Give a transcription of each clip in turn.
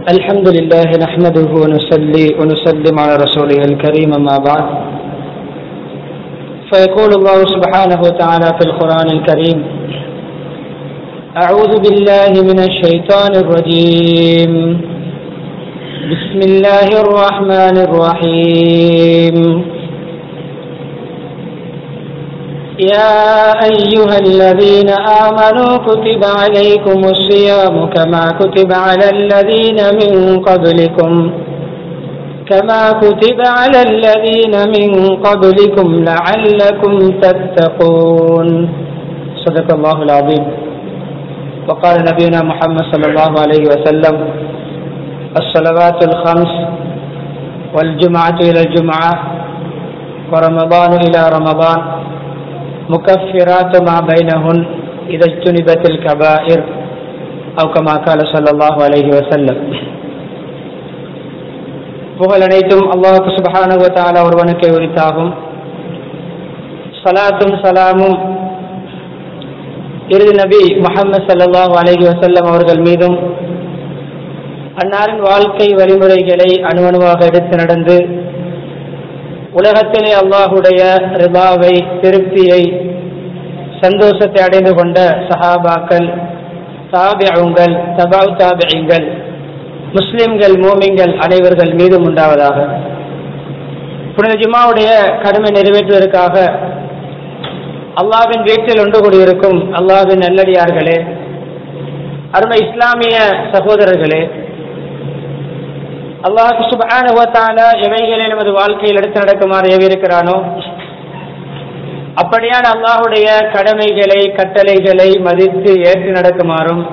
الحمد لله نحمده ونصلي ونسلم على رسوله الكريم ما بعد فيقول الله سبحانه وتعالى في القرآن الكريم أعوذ بالله من الشيطان الرجيم بسم الله الرحمن الرحيم يا أيها الذين آمنوا كتب عليكم الصيام كما كتب على الذين من قبلكم كما كتب على الذين من قبلكم لعلكم تتقون صدق الله العظيم وقال نبينا محمد صلى الله عليه وسلم الصلوات الخمس والجمعة إلى الجمعة ورمضان إلى رمضان مكفرات ما بينهن إذا اجتنبت الكبائر أو كما قال صلى الله عليه وسلم புகழ் அனைத்தும் அல்லாஹு சுபஹானஹு தஆலா ஒருவனுக்கே உரித்தாகும் சலாத்தும் சலாமும் இறுதி நபி முஹம்மது ஸல்லல்லாஹு அலைஹி வஸல்லம் அவர்கள் மீதும் அன்னாரின் வாழ்க்கை வழிமுறைகளை அணுவணுவாக எடுத்து நடந்து உலகத்திலே அல்லாஹுடைய ரிபாவை திருப்தியை சந்தோஷத்தை அடைந்து கொண்ட சஹாபாக்கள் தாபியங்கள் தபாவ் தாபியங்கள் முஸ்லிம்கள் மோமிங்கள் அனைவர்கள் மீதும் உண்டாவதாக புனித ஜுமாவுடைய கடமை நிறைவேற்றுவதற்காக அல்லாவின் வீட்டில் ஒன்று கூடியிருக்கும் அல்லாவின் நல்லடியார்களே அருமை இஸ்லாமிய சகோதரர்களே அல்லாஹு சுபான எவைகளை நமது வாழ்க்கையில் எடுத்து நடக்குமாறு ஏவியிருக்கிறானோ அப்படியான அல்லாஹுடைய கடமைகளை கட்டளைகளை மதித்து ஏற்று நடக்குமாறும்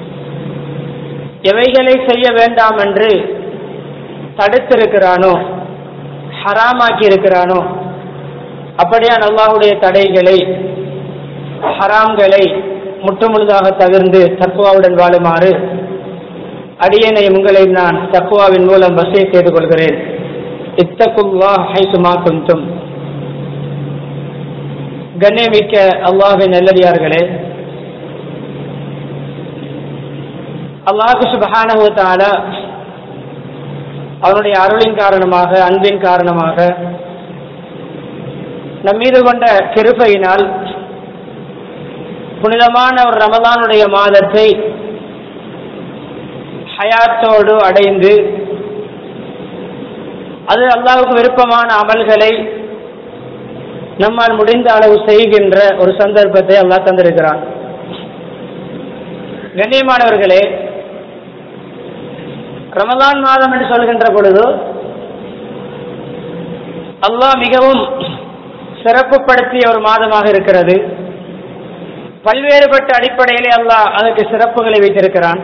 எவைகளை செய்ய வேண்டாம் என்று தடுத்திருக்கிறானோ ஹராமாக்கி இருக்கிறானோ அப்படியான அல்லாஹுடைய தடைகளை ஹராம்களை முற்றுமுழுதாக தவிர்ந்து தக்குவாவுடன் வாழுமாறு அடியனை உங்களை நான் தக்குவாவின் மூலம் வசதியை செய்து கொள்கிறேன் இத்தகுல்லா ஹைசுமா குந்தும் கண்ணியமிக்க அல்லாஹின் நல்லடியார்களே அல்லாஹு சுபஹானஹுத்தால அவனுடைய அருளின் காரணமாக அன்பின் காரணமாக நம் மீது கொண்ட கிருப்பையினால் புனிதமான ஒரு ரமதானுடைய மாதத்தை ஹயாத்தோடு அடைந்து அது அல்லாவுக்கு விருப்பமான அமல்களை நம்மால் முடிந்த அளவு செய்கின்ற ஒரு சந்தர்ப்பத்தை அல்லாஹ் தந்திருக்கிறான் கண்ணியமானவர்களே ரமதான் மாதம் என்று சொல்கின்ற பொழுது அல்லாஹ் மிகவும் சிறப்புப்படுத்திய ஒரு மாதமாக இருக்கிறது பல்வேறுபட்ட அடிப்படையிலே அல்லாஹ் அதற்கு சிறப்புகளை வைத்திருக்கிறான்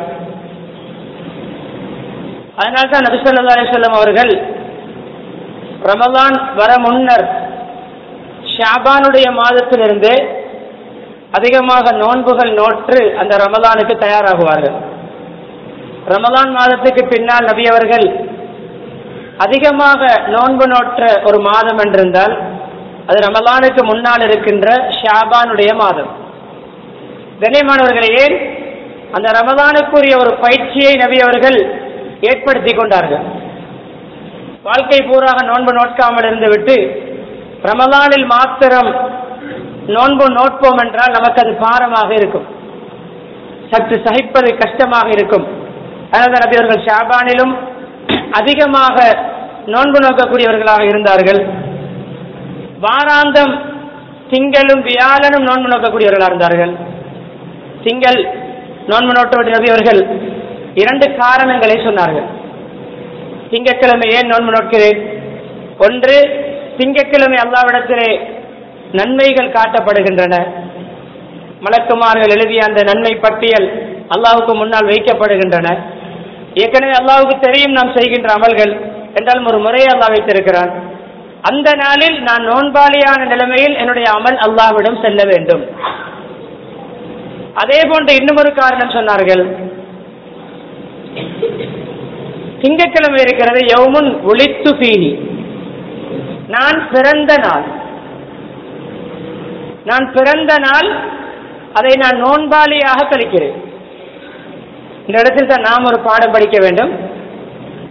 அதனால்தான் நபிசல்லா அலிசல்லம் அவர்கள் ரமலான் வர முன்னர் ஷாபானுடைய மாதத்திலிருந்து அதிகமாக நோன்புகள் நோற்று அந்த ரமலானுக்கு தயாராகுவார்கள் ரமலான் மாதத்துக்கு பின்னால் நபி அவர்கள் அதிகமாக நோன்பு நோற்ற ஒரு மாதம் என்றிருந்தால் அது ரமலானுக்கு முன்னால் இருக்கின்ற ஷாபானுடைய மாதம் கண்ணியமானவர்களே ஏன் அந்த ரமலானுக்குரிய ஒரு பயிற்சியை நபி அவர்கள் ஏற்படுத்தி கொண்டார்கள் வாழ்க்கை பூராக நோன்பு நோட்காமல் இருந்து விட்டு ரமலானில் மாத்திரம் நோன்பு நோட்போம் என்றால் நமக்கு அது பாரமாக இருக்கும் சற்று சகிப்பது கஷ்டமாக இருக்கும் அதனால் நபி அவர்கள் ஷாபானிலும் அதிகமாக நோன்பு நோக்கக்கூடியவர்களாக இருந்தார்கள் வாராந்தம் திங்களும் வியாழனும் நோன்பு நோக்கக்கூடியவர்களாக இருந்தார்கள் திங்கள் நோன்பு நோட்ட நபி அவர்கள் இரண்டு காரணங்களை சொன்னார்கள் திங்கட்கிழமை ஏன் நோன்பு நோக்கிறேன் ஒன்று திங்கட்கிழமை அல்லாவிடத்திலே நன்மைகள் காட்டப்படுகின்றன மலக்குமார்கள் எழுதிய அந்த நன்மை பட்டியல் அல்லாவுக்கு முன்னால் வைக்கப்படுகின்றன ஏற்கனவே அல்லாவுக்கு தெரியும் நாம் செய்கின்ற அமல்கள் என்றாலும் ஒரு முறையை அல்லாஹ் வைத்திருக்கிறான் அந்த நாளில் நான் நோன்பாளியான நிலைமையில் என்னுடைய அமல் அல்லாவிடம் செல்ல வேண்டும் அதே போன்ற இன்னும் ஒரு காரணம் சொன்னார்கள் திங்கட்கிழமை இருக்கிறது யவுமுன் ஒளித்து பீனி நான் பிறந்த நாள் நான் பிறந்த நாள் அதை நான் நோன்பாளியாக கழிக்கிறேன் இந்த இடத்தில் தான் நாம் ஒரு பாடம் படிக்க வேண்டும்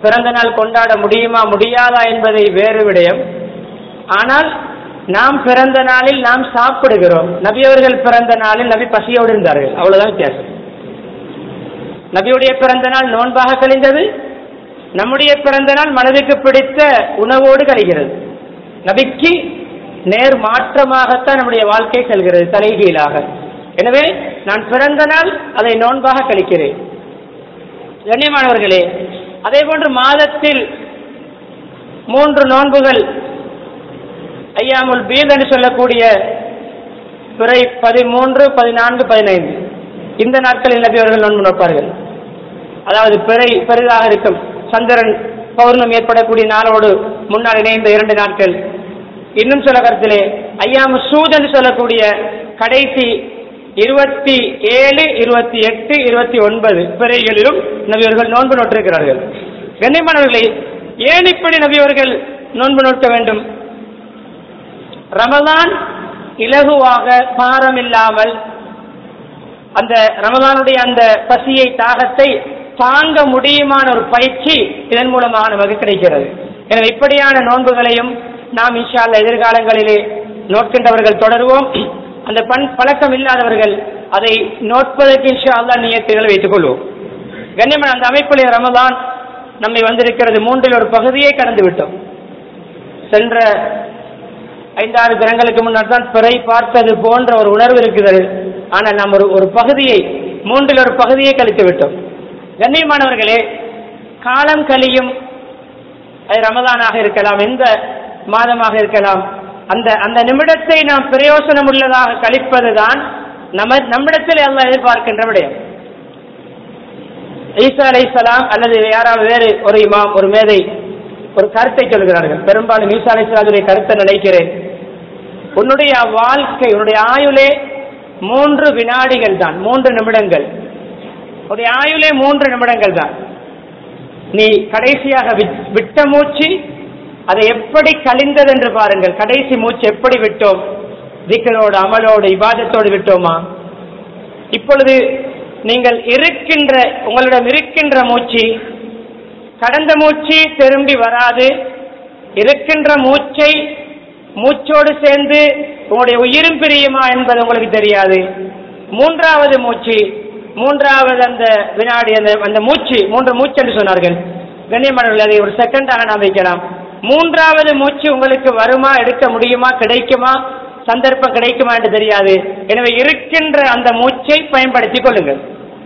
பிறந்த நாள் கொண்டாட முடியுமா முடியாதா என்பதை வேறு விடயம் ஆனால் நாம் பிறந்த நாளில் நாம் சாப்பிடுகிறோம் நபி அவர்கள் பிறந்த நாளில் நபி பசியோடு இருந்தார்கள் அவ்வளவுதான் வித்தியாசம் நபியுடைய பிறந்த நாள் நோன்பாக கழிந்தது நம்முடைய பிறந்த நாள் மனதுக்கு பிடித்த உணவோடு கழிகிறது நபிக்கு நேர் மாற்றமாகத்தான் நம்முடைய வாழ்க்கை செல்கிறது தலைகீழாக எனவே நான் பிறந்த நாள் அதை நோன்பாக கழிக்கிறேன் கண்ணியமானவர்களே அதே போன்று மாதத்தில் மூன்று நோன்புகள் ஐயாமுல் பீத் என்று சொல்லக்கூடிய பிறை பதிமூன்று பதினான்கு பதினைந்து இந்த நாட்களில் நபி அவர்கள் நோன்பு நோப்பார்கள் அதாவது பிறை பெரிதாக இருக்கும் சந்திரன் பௌர்ணமி ஏற்படக்கூடிய நாளோடு முன்னால் இணைந்த இரண்டு நாட்கள் இன்னும் சில கருத்திலே ஐயாமு சூத் என்று சொல்லக்கூடிய கடைசி இருபத்தி ஏழு இருபத்தி எட்டு இருபத்தி ஒன்பது பிறைகளிலும் நபியவர்கள் நோன்பு நோட்டிருக்கிறார்கள் கண்ணியமானவர்களே ஏன் இப்படி நபியவர்கள் நோன்பு நோக்க வேண்டும் ரமதான் இலகுவாக பாரம் இல்லாமல் அந்த ரமதானுடைய அந்த பசியை தாகத்தை தாங்க முடியுமான ஒரு பயிற்சி இதன் மூலமாக நமக்கு கிடைக்கிறது எனவே இப்படியான நோன்புகளையும் நாம் இன்ஷா அல்லாஹ் எதிர்காலங்களிலே நோட்கின்றவர்கள் தொடருவோம் அந்த பண் பழக்கம் இல்லாதவர்கள் அதை நோட்பதற்கு இன்ஷா அல்லாஹ் நியத்துகளை வைத்துக் கொள்வோம் கண்ணியமான அந்த அமைப்பிலே ரமதான் நம்மை வந்திருக்கிறது மூன்றில் ஒரு பகுதியை கடந்து விட்டோம் சென்ற ஐந்தாறு தினங்களுக்கு முன்னர் தான் பிறை பார்த்தது போன்ற ஒரு உணர்வு இருக்கிறது ஆனால் நாம் ஒரு ஒரு பகுதியை மூன்றில் ஒரு பகுதியை கழித்து விட்டோம் கண்ணியமானவர்களே காலம் கழியும் அது ரமதானாக இருக்கலாம் எந்த மாதமாக இருக்கலாம் அந்த அந்த நிமிடத்தை நாம் பிரயோசனம் உள்ளதாக கழிப்பதுதான் நம்ம நம்மிடத்தில் எல்லாம் எதிர்பார்க்கின்ற விடயம் ஈசா அலைஹிஸ்ஸலாம் அல்லது யாராவது வேறு ஒரு இமாம் ஒரு மேதை ஒரு கருத்தை சொல்கிறார்கள் பெரும்பாலும் ஈசா அலைஹிஸ்ஸலாத்துடைய கருத்தை நினைக்கிறேன் உன்னுடைய வாழ்க்கை உன்னுடைய ஆயுளே மூன்று வினாடிகள் தான் மூன்று நிமிடங்கள் உன்னுடைய ஆயுளே மூன்று நிமிடங்கள் தான் நீ கடைசியாக விட்- விட்ட மூச்சு அதை எப்படி கழிந்தது என்று பாருங்கள் கடைசி மூச்சு எப்படி விட்டோம் திக்கரோடு அமலோடு இபாதத்தோடு விட்டோமா இப்பொழுது நீங்கள் இருக்கின்ற உங்களிடம் இருக்கின்ற மூச்சு கடந்த மூச்சு திரும்பி வராது இருக்கின்ற மூச்சை மூச்சோடு சேர்ந்து உங்களுடைய உயிரும் பிரியுமா என்பது உங்களுக்கு தெரியாது மூன்றாவது மூச்சு மூன்றாவது அந்த வினாடி அந்த அந்த மூச்சு மூன்று மூச்சு என்று சொன்னார்கள் கண்ணியமானவர்கள் அதை ஒரு செகண்டாக நாம் வைக்கலாம் மூன்றாவது மூச்சு உங்களுக்கு வருமா எடுக்க முடியுமா கிடைக்குமா சந்தர்ப்பம் கிடைக்குமா என்று தெரியாது எனவே இருக்கின்ற அந்த மூச்சை பயன்படுத்திக் கொள்ளுங்கள்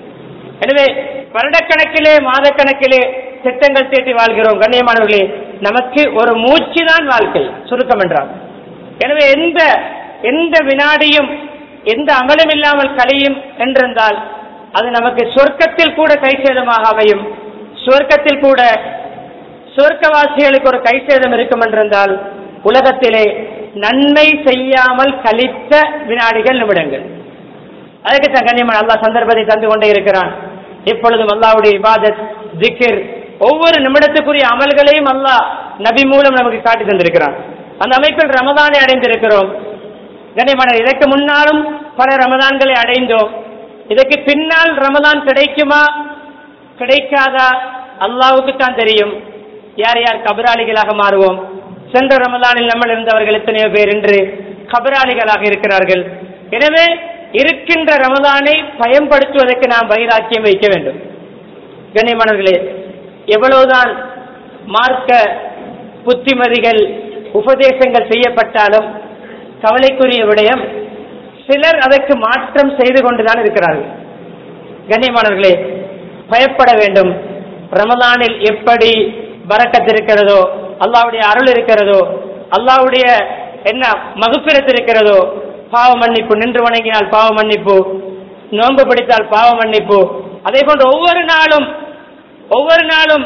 எனவே வருடக்கணக்கிலே மாதக்கணக்கிலே திட்டங்கள் தீட்டி வாழ்கிறோம் கண்ணியமானவர்களே நமக்கு ஒரு மூச்சு தான் வாழ்க்கை சுருக்கம் என்றால் எனவே எந்த எந்த வினாடியும் எந்த அமலும் இல்லாமல் கழியும் என்றிருந்தால் அது நமக்கு சொர்க்கத்தில் கூட கைசேதமாக அமையும் சொர்க்கத்தில் கூட சொர்க்கவாசிகளுக்கு ஒரு கைசேதம் இருக்கும் என்றிருந்தால் உலகத்திலே நன்மை செய்யாமல் கழித்த வினாடிகள் நிமிடங்கள் அதுக்கு தான் கண்ணியமான அல்லாஹ் சந்தர்ப்பத்தை தந்து கொண்டே இருக்கிறான் எப்பொழுதும் அல்லாஹ்வுடைய இபாதத் திக்ர் ஒவ்வொரு நிமிடத்துக்குரிய அமல்களையும் அல்லாஹ் நபி மூலம் நமக்கு காட்டி தந்திருக்கிறான் அந்த அமைப்பில் ரமதானை அடைந்திருக்கிறோம் கண்ணியமான இதற்கு முன்னாலும் பல ரமதான்களை அடைந்தோம் இதற்கு பின்னால் ரமதான் கிடைக்குமா கிடைக்காதா அல்லாஹ்வுக்கு தான் தெரியும் யார் யார் கபராளிகளாக மாறுவோம் சென்ற ரமதானில் நம்ம இருந்தவர்கள் எத்தனையோ பேர் இன்று கபராளிகளாக இருக்கிறார்கள் எனவே இருக்கின்ற ரமதானை பயன்படுத்துவதற்கு நாம் வைராக்கியம் வைக்க வேண்டும் கண்ணியமானவர்களே எவ்வளவுதான் மார்க்க புத்திமதிகள் உபதேசங்கள் செய்யப்பட்டாலும் கவலைக்குரிய விடயம் சிலர் அதற்கு மாற்றம் செய்து கொண்டுதான் இருக்கிறார்கள் கண்ணியமானவர்களே பயப்பட வேண்டும் ரமதானில் எப்படி பரக்கத் இருக்கிறதோ அல்லாவுடைய அருள் இருக்கிறதோ அல்லாவுடைய என்ன மகுப்பிரத்து இருக்கிறதோ பாவ மன்னிப்பு நின்று வணங்கினால் பாவ மன்னிப்பு நோன்பு பிடித்தால் பாவ மன்னிப்பு அதே போன்று ஒவ்வொரு நாளும் ஒவ்வொரு நாளும்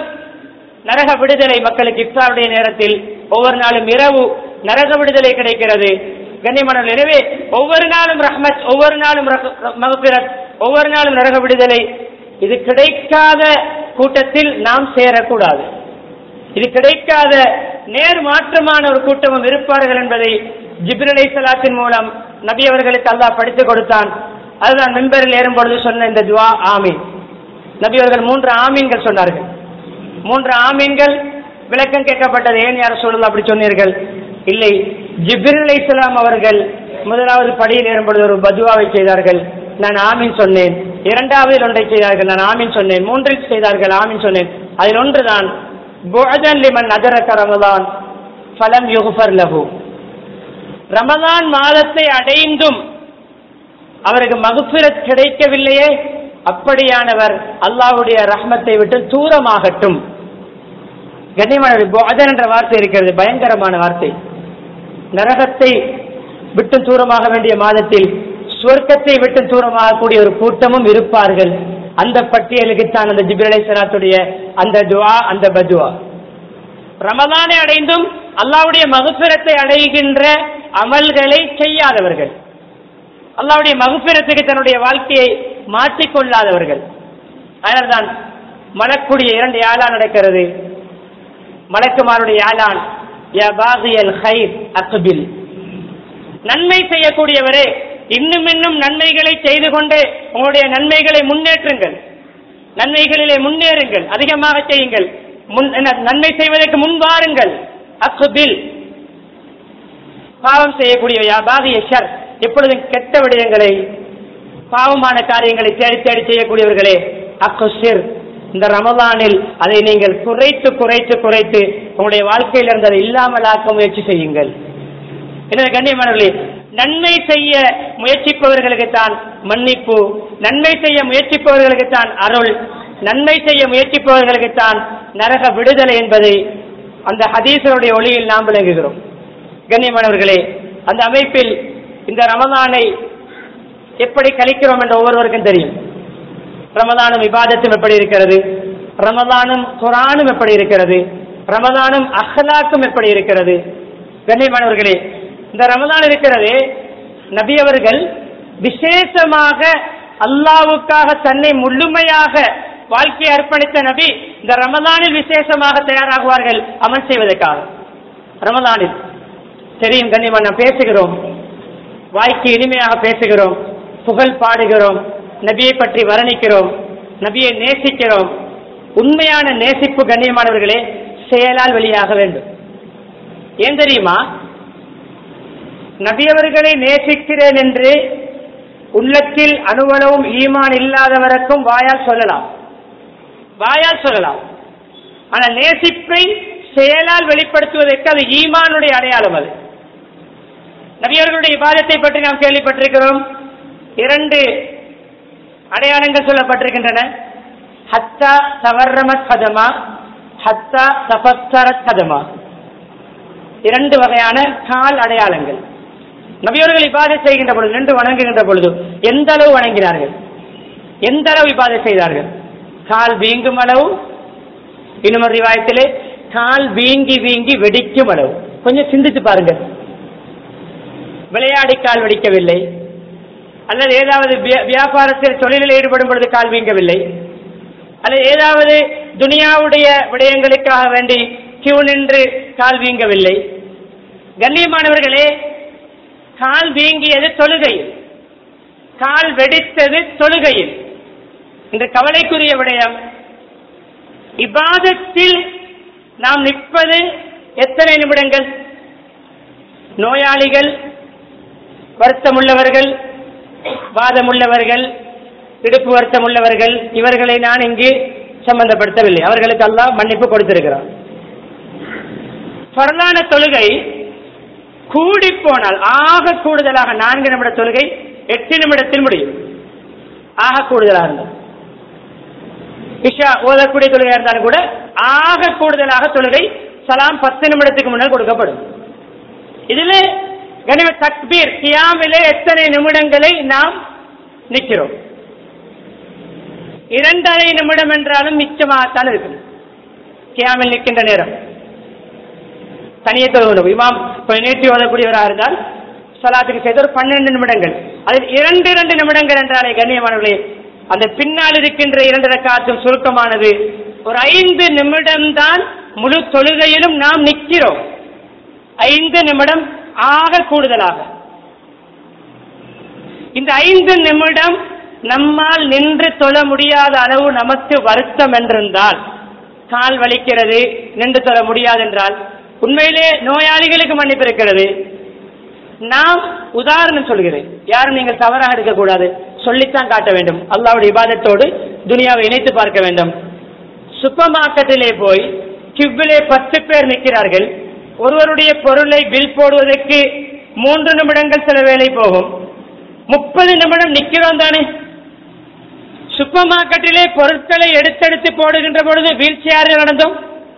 நரக விடுதலை மக்களுக்கு இஃப்தாருடைய நேரத்தில் ஒவ்வொரு நாளும் இரவு நரக விடுதலை கிடைக்கிறது கண்ணியமான எனவே ஒவ்வொரு நாளும் ரஹ்மத் ஒவ்வொரு நாளும் ரஹ்- மகபிரத் ஒவ்வொரு நாளும் நரக விடுதலை இது கிடைக்காத கூட்டத்தில் நாம் சேரக்கூடாது இது கிடைக்காத நேர் மாற்றமான ஒரு கூட்டமும் இருப்பார்கள் என்பதை ஜிப்ரல் அலைஹிஸ்ஸலாத்தின் மூலம் நபி அவர்களுக்கு அல்லாஹ் படித்துக் கொடுத்தான் அதுதான் மெம்பரில் ஏறும் பொழுது சொன்ன இந்த துவா ஆமீன் நபி அவர்கள் மூன்று ஆமீன்கள் சொன்னார்கள் மூன்று ஆமீன்கள் விளக்கம் கேட்கப்பட்டது ஏன் யார் சொல்லலாம் அப்படி சொன்னீர்கள் இல்லை ஜிப்ரில் அலைஹிஸ்ஸலாம் அவர்கள் முதலாவது படியில் ஏறும்பொழுது ஒரு பதுவாவை செய்தார்கள் நான் ஆமீன் சொன்னேன் இரண்டாவதில் ஒன்றை செய்தார்கள் நான் ஆமீன் சொன்னேன் மூன்றில் செய்தார்கள் ஆமீன் சொன்னேன் அதில் ஒன்றுதான் புஅதன் லிமன் நஜரக ரமலான் ஃபலம் யுகுஃபர் லஹு ரமலான் மாதத்தை அடைந்தும் அவருக்கு மகுபிரத் கிடைக்கவில்லையே அப்படியானவர் அல்லாஹ்வுடைய ரஹ்மத்தை விட்டு தூரமாகட்டும் கண்ணியமான புஅதன் என்ற வார்த்தை இருக்கிறது பயங்கரமான வார்த்தை நரகத்தை விட்டு தூரமாக வேண்டிய மாதத்தில் சுவர்க்கத்தை விட்டு தூரமாகக்கூடிய ஒரு கூட்டமும் இருப்பார்கள் அந்த பட்டியலுக்குத்தான் அந்த ஜிபிரலை சலாத்துடைய அந்த துவா அந்த பதுவா ரமலானை அடைந்தும் அல்லாவுடைய மகுபிரத்தை அடைகின்ற அமல்களை செய்யாதவர்கள் அல்லாவுடைய மகுபிரத்துக்கு தன்னுடைய வாழ்க்கையை மாற்றிக்கொள்ளாதவர்கள் அதனால்தான் மலக்குடைய இரண்டு யாழா நடக்கிறது மலக்குமாருடைய யாழான் யா பாகியல் ஹைர் அக்பில் நன்மை செய்யக்கூடியவரே இன்னும் இன்னும் நன்மைகளை செய்து கொண்டு உங்களுடைய நன்மைகளை முன்னேற்றுங்கள் நன்மைகளிலே முன்னேறுங்கள் அதிகமாக செய்யுங்கள் முன் என்ன, நன்மை செய்வதற்கு முன்வாருங்கள் அக்குபில் பாவம் செய்யக்கூடிய வியாபாரிய ஷர் எப்பொழுதும் கெட்ட விடயங்களை பாவமான காரியங்களை தேடி தேடி செய்யக்கூடியவர்களே அக்குசிர் இந்த ரமதானில் அதை நீங்கள் குறைத்து குறைத்து குறைத்து உங்களுடைய வாழ்க்கையில் இருந்து அதை இல்லாமலாக்க முயற்சி செய்யுங்கள் எனவே கண்ணியமானவர்களே நன்மை செய்ய முயற்சிப்பவர்களுக்கு தான் மன்னிப்பு நன்மை செய்ய முயற்சிப்பவர்களுக்கு தான் அருள் நன்மை செய்ய முயற்சிப்பவர்களுக்கு தான் நரக விடுதலை என்பதை அந்த ஹதீசருடைய ஒளியில் நாம் விளங்குகிறோம் கண்ணியமானவர்களே அந்த அமைப்பில் இந்த ரமதானை எப்படி கழிக்கிறோம் என்ற ஒவ்வொருவருக்கும் தெரியும் ரமதானும் இபாதத்தும் எப்படி இருக்கிறது ரமதானும் குரானும் எப்படி இருக்கிறது ரமதானும் அஹ்லாக்கும் எப்படி இருக்கிறது கண்ணியமானவர்களே இந்த ரமதான் இருக்கிறது நபி அவர்கள் விசேஷமாக அல்லாவுக்காக தன்னை முழுமையாக வாழ்க்கையை அர்ப்பணித்த நபி இந்த ரமதானில் விசேஷமாக தயாராகுவார்கள் அமல் செய்வதற்காக ரமதானில் தெரியும் கண்ணியமா நாம் பேசுகிறோம் வாய்க்கு இனிமையாக பேசுகிறோம் புகழ் பாடுகிறோம் நபியை பற்றி வர்ணிக்கிறோம் நபியை நேசிக்கிறோம் உண்மையான நேசிப்பு கண்ணியமானவர்களே செயலால் வெளியாக வேண்டும் ஏன் தெரியுமா நபியவர்களை நேசிக்கிறேன் என்று உள்ளத்தில் அணுவளவும் ஈமான் இல்லாதவருக்கும் வாயால் சொல்லலாம் வாயால் சொல்லலாம் ஆனால் நேசிப்பை செயலால் வெளிப்படுத்துவதற்கு அது ஈமானுடைய அடையாளம் அது நபியவர்களுடைய இபாதத்தை பற்றி நாம் கேள்விப்பட்டிருக்கிறோம் இரண்டு அடையாளங்கள் சொல்லப்பட்டிருக்கின்றன ஹத்தா தவர்ரமத் கதமா ஹத்தா தபஸ்தரத் கதமா இரண்டு வகையான கால் அடையாளங்கள் நபியவர்கள் இபாதை செய்கின்ற பொழுது நின்று வணங்குகின்ற பொழுது எந்த அளவு வணங்கினார்கள் எந்த அளவு இபாதை செய்தார்கள் கால் வீங்கும் அளவு இன்னும் ஒரு ரிவாயத்திலே கால் வீங்கி வீங்கி வெடிக்கும் அளவு கொஞ்சம் சிந்தித்து பாருங்க விளையாடி கால் வெடிக்கவில்லை அல்லது ஏதாவது வியா- வியாபாரத்தில் தொழிலில் ஈடுபடும் பொழுது கால் வீங்கவில்லை அல்லது ஏதாவது துனியாவுடைய விடயங்களுக்காக வேண்டி கியூ நின்று கால் வீங்கவில்லை கண்ணியமானவர்களே கால் வீங்கியது தொழுகையில் கால் வெடித்தது தொழுகையில் இந்த கவலைக்குரிய விடயம் இபாதத்தில் நாம் நிற்பது எத்தனை நிமிடங்கள் நோயாளிகள் வருத்தமுள்ளவர்கள் வாதமுள்ளவர்கள் இடுப்பு வருத்தம் உள்ளவர்கள் இவர்களை நான் இங்கு சம்பந்தப்படுத்தவில்லை அவர்களுக்கு அல்லாஹ் மன்னிப்பு கொடுத்திருக்கிறார் பரலான தொழுகை கூடி போனால் ஆக கூடுதலாக நான்கு நிமிட தொழுகை எட்டு நிமிடத்தில் முடியும் ஆக கூடுதலாக இருந்தால் இஷா ஓதக்கூடிய தொழுகை இருந்தாலும் கூட ஆக கூடுதலாக தொழுகை சலாம் பத்து நிமிடத்துக்கு முன்னால் கொடுக்கப்படும் இதில் கனிம தக்பீர் கியாமிலே எத்தனை நிமிடங்களை நாம் நிற்கிறோம் இரண்டரை நிமிடம் என்றாலும் மிச்சமாகத்தான் இருக்கும் கியாமில் நிற்கின்ற நேரம் தனியே தொழுகணும் இமாம் கொஞ்சம் நேற்றி ஓதக்கூடியவராக இருந்தால் சலாத்துக்கு செய்த ஒரு பன்னெண்டு நிமிடங்கள் அதில் இரண்டு இரண்டு நிமிடங்கள் என்றாலே கண்ணியமானவர்களே அந்த பின்னால் இருக்கின்ற இரண்டு ரக்காத்தும் சுருக்கமானது ஒரு ஐந்து நிமிடம்தான் முழு தொழுகையிலும் நாம் நிற்கிறோம் ஐந்து நிமிடம் ஆக கூடுதலாக இந்த ஐந்து நிமிடம் நம்மால் நின்று தொழ முடியாத அளவு நமக்கு வருத்தம் என்றிருந்தால் கால் வலிக்கிறது நின்று தர முடியாது என்றால் உண்மையிலே நோயாளிகளுக்கு மன்னிப்பு இருக்கிறது நாம் உதாரணம் சொல்கிறேன் யாரும் நீங்கள் தவறாக இருக்கக்கூடாது சொல்லித்தான் காட்ட வேண்டும் அல்லாவுடைய இபாதத்தோடு துனியாவை இணைத்து பார்க்க வேண்டும் சூப்பர் மார்க்கெட்டிலே போய் கிவ்விலே பத்து பேர் நிற்கிறார்கள் ஒருவருடைய பொருளை பில் போடுவதற்கு மூன்று நிமிடங்கள் சில வேலை போகும் முப்பது நிமிடம் நிக்கிறோம் தானே சூப்பர் மார்க்கெட்டிலே பொருட்களை எடுத்தெடுத்து போடுகின்ற பொழுது வீல் சேரில் நடந்தோம்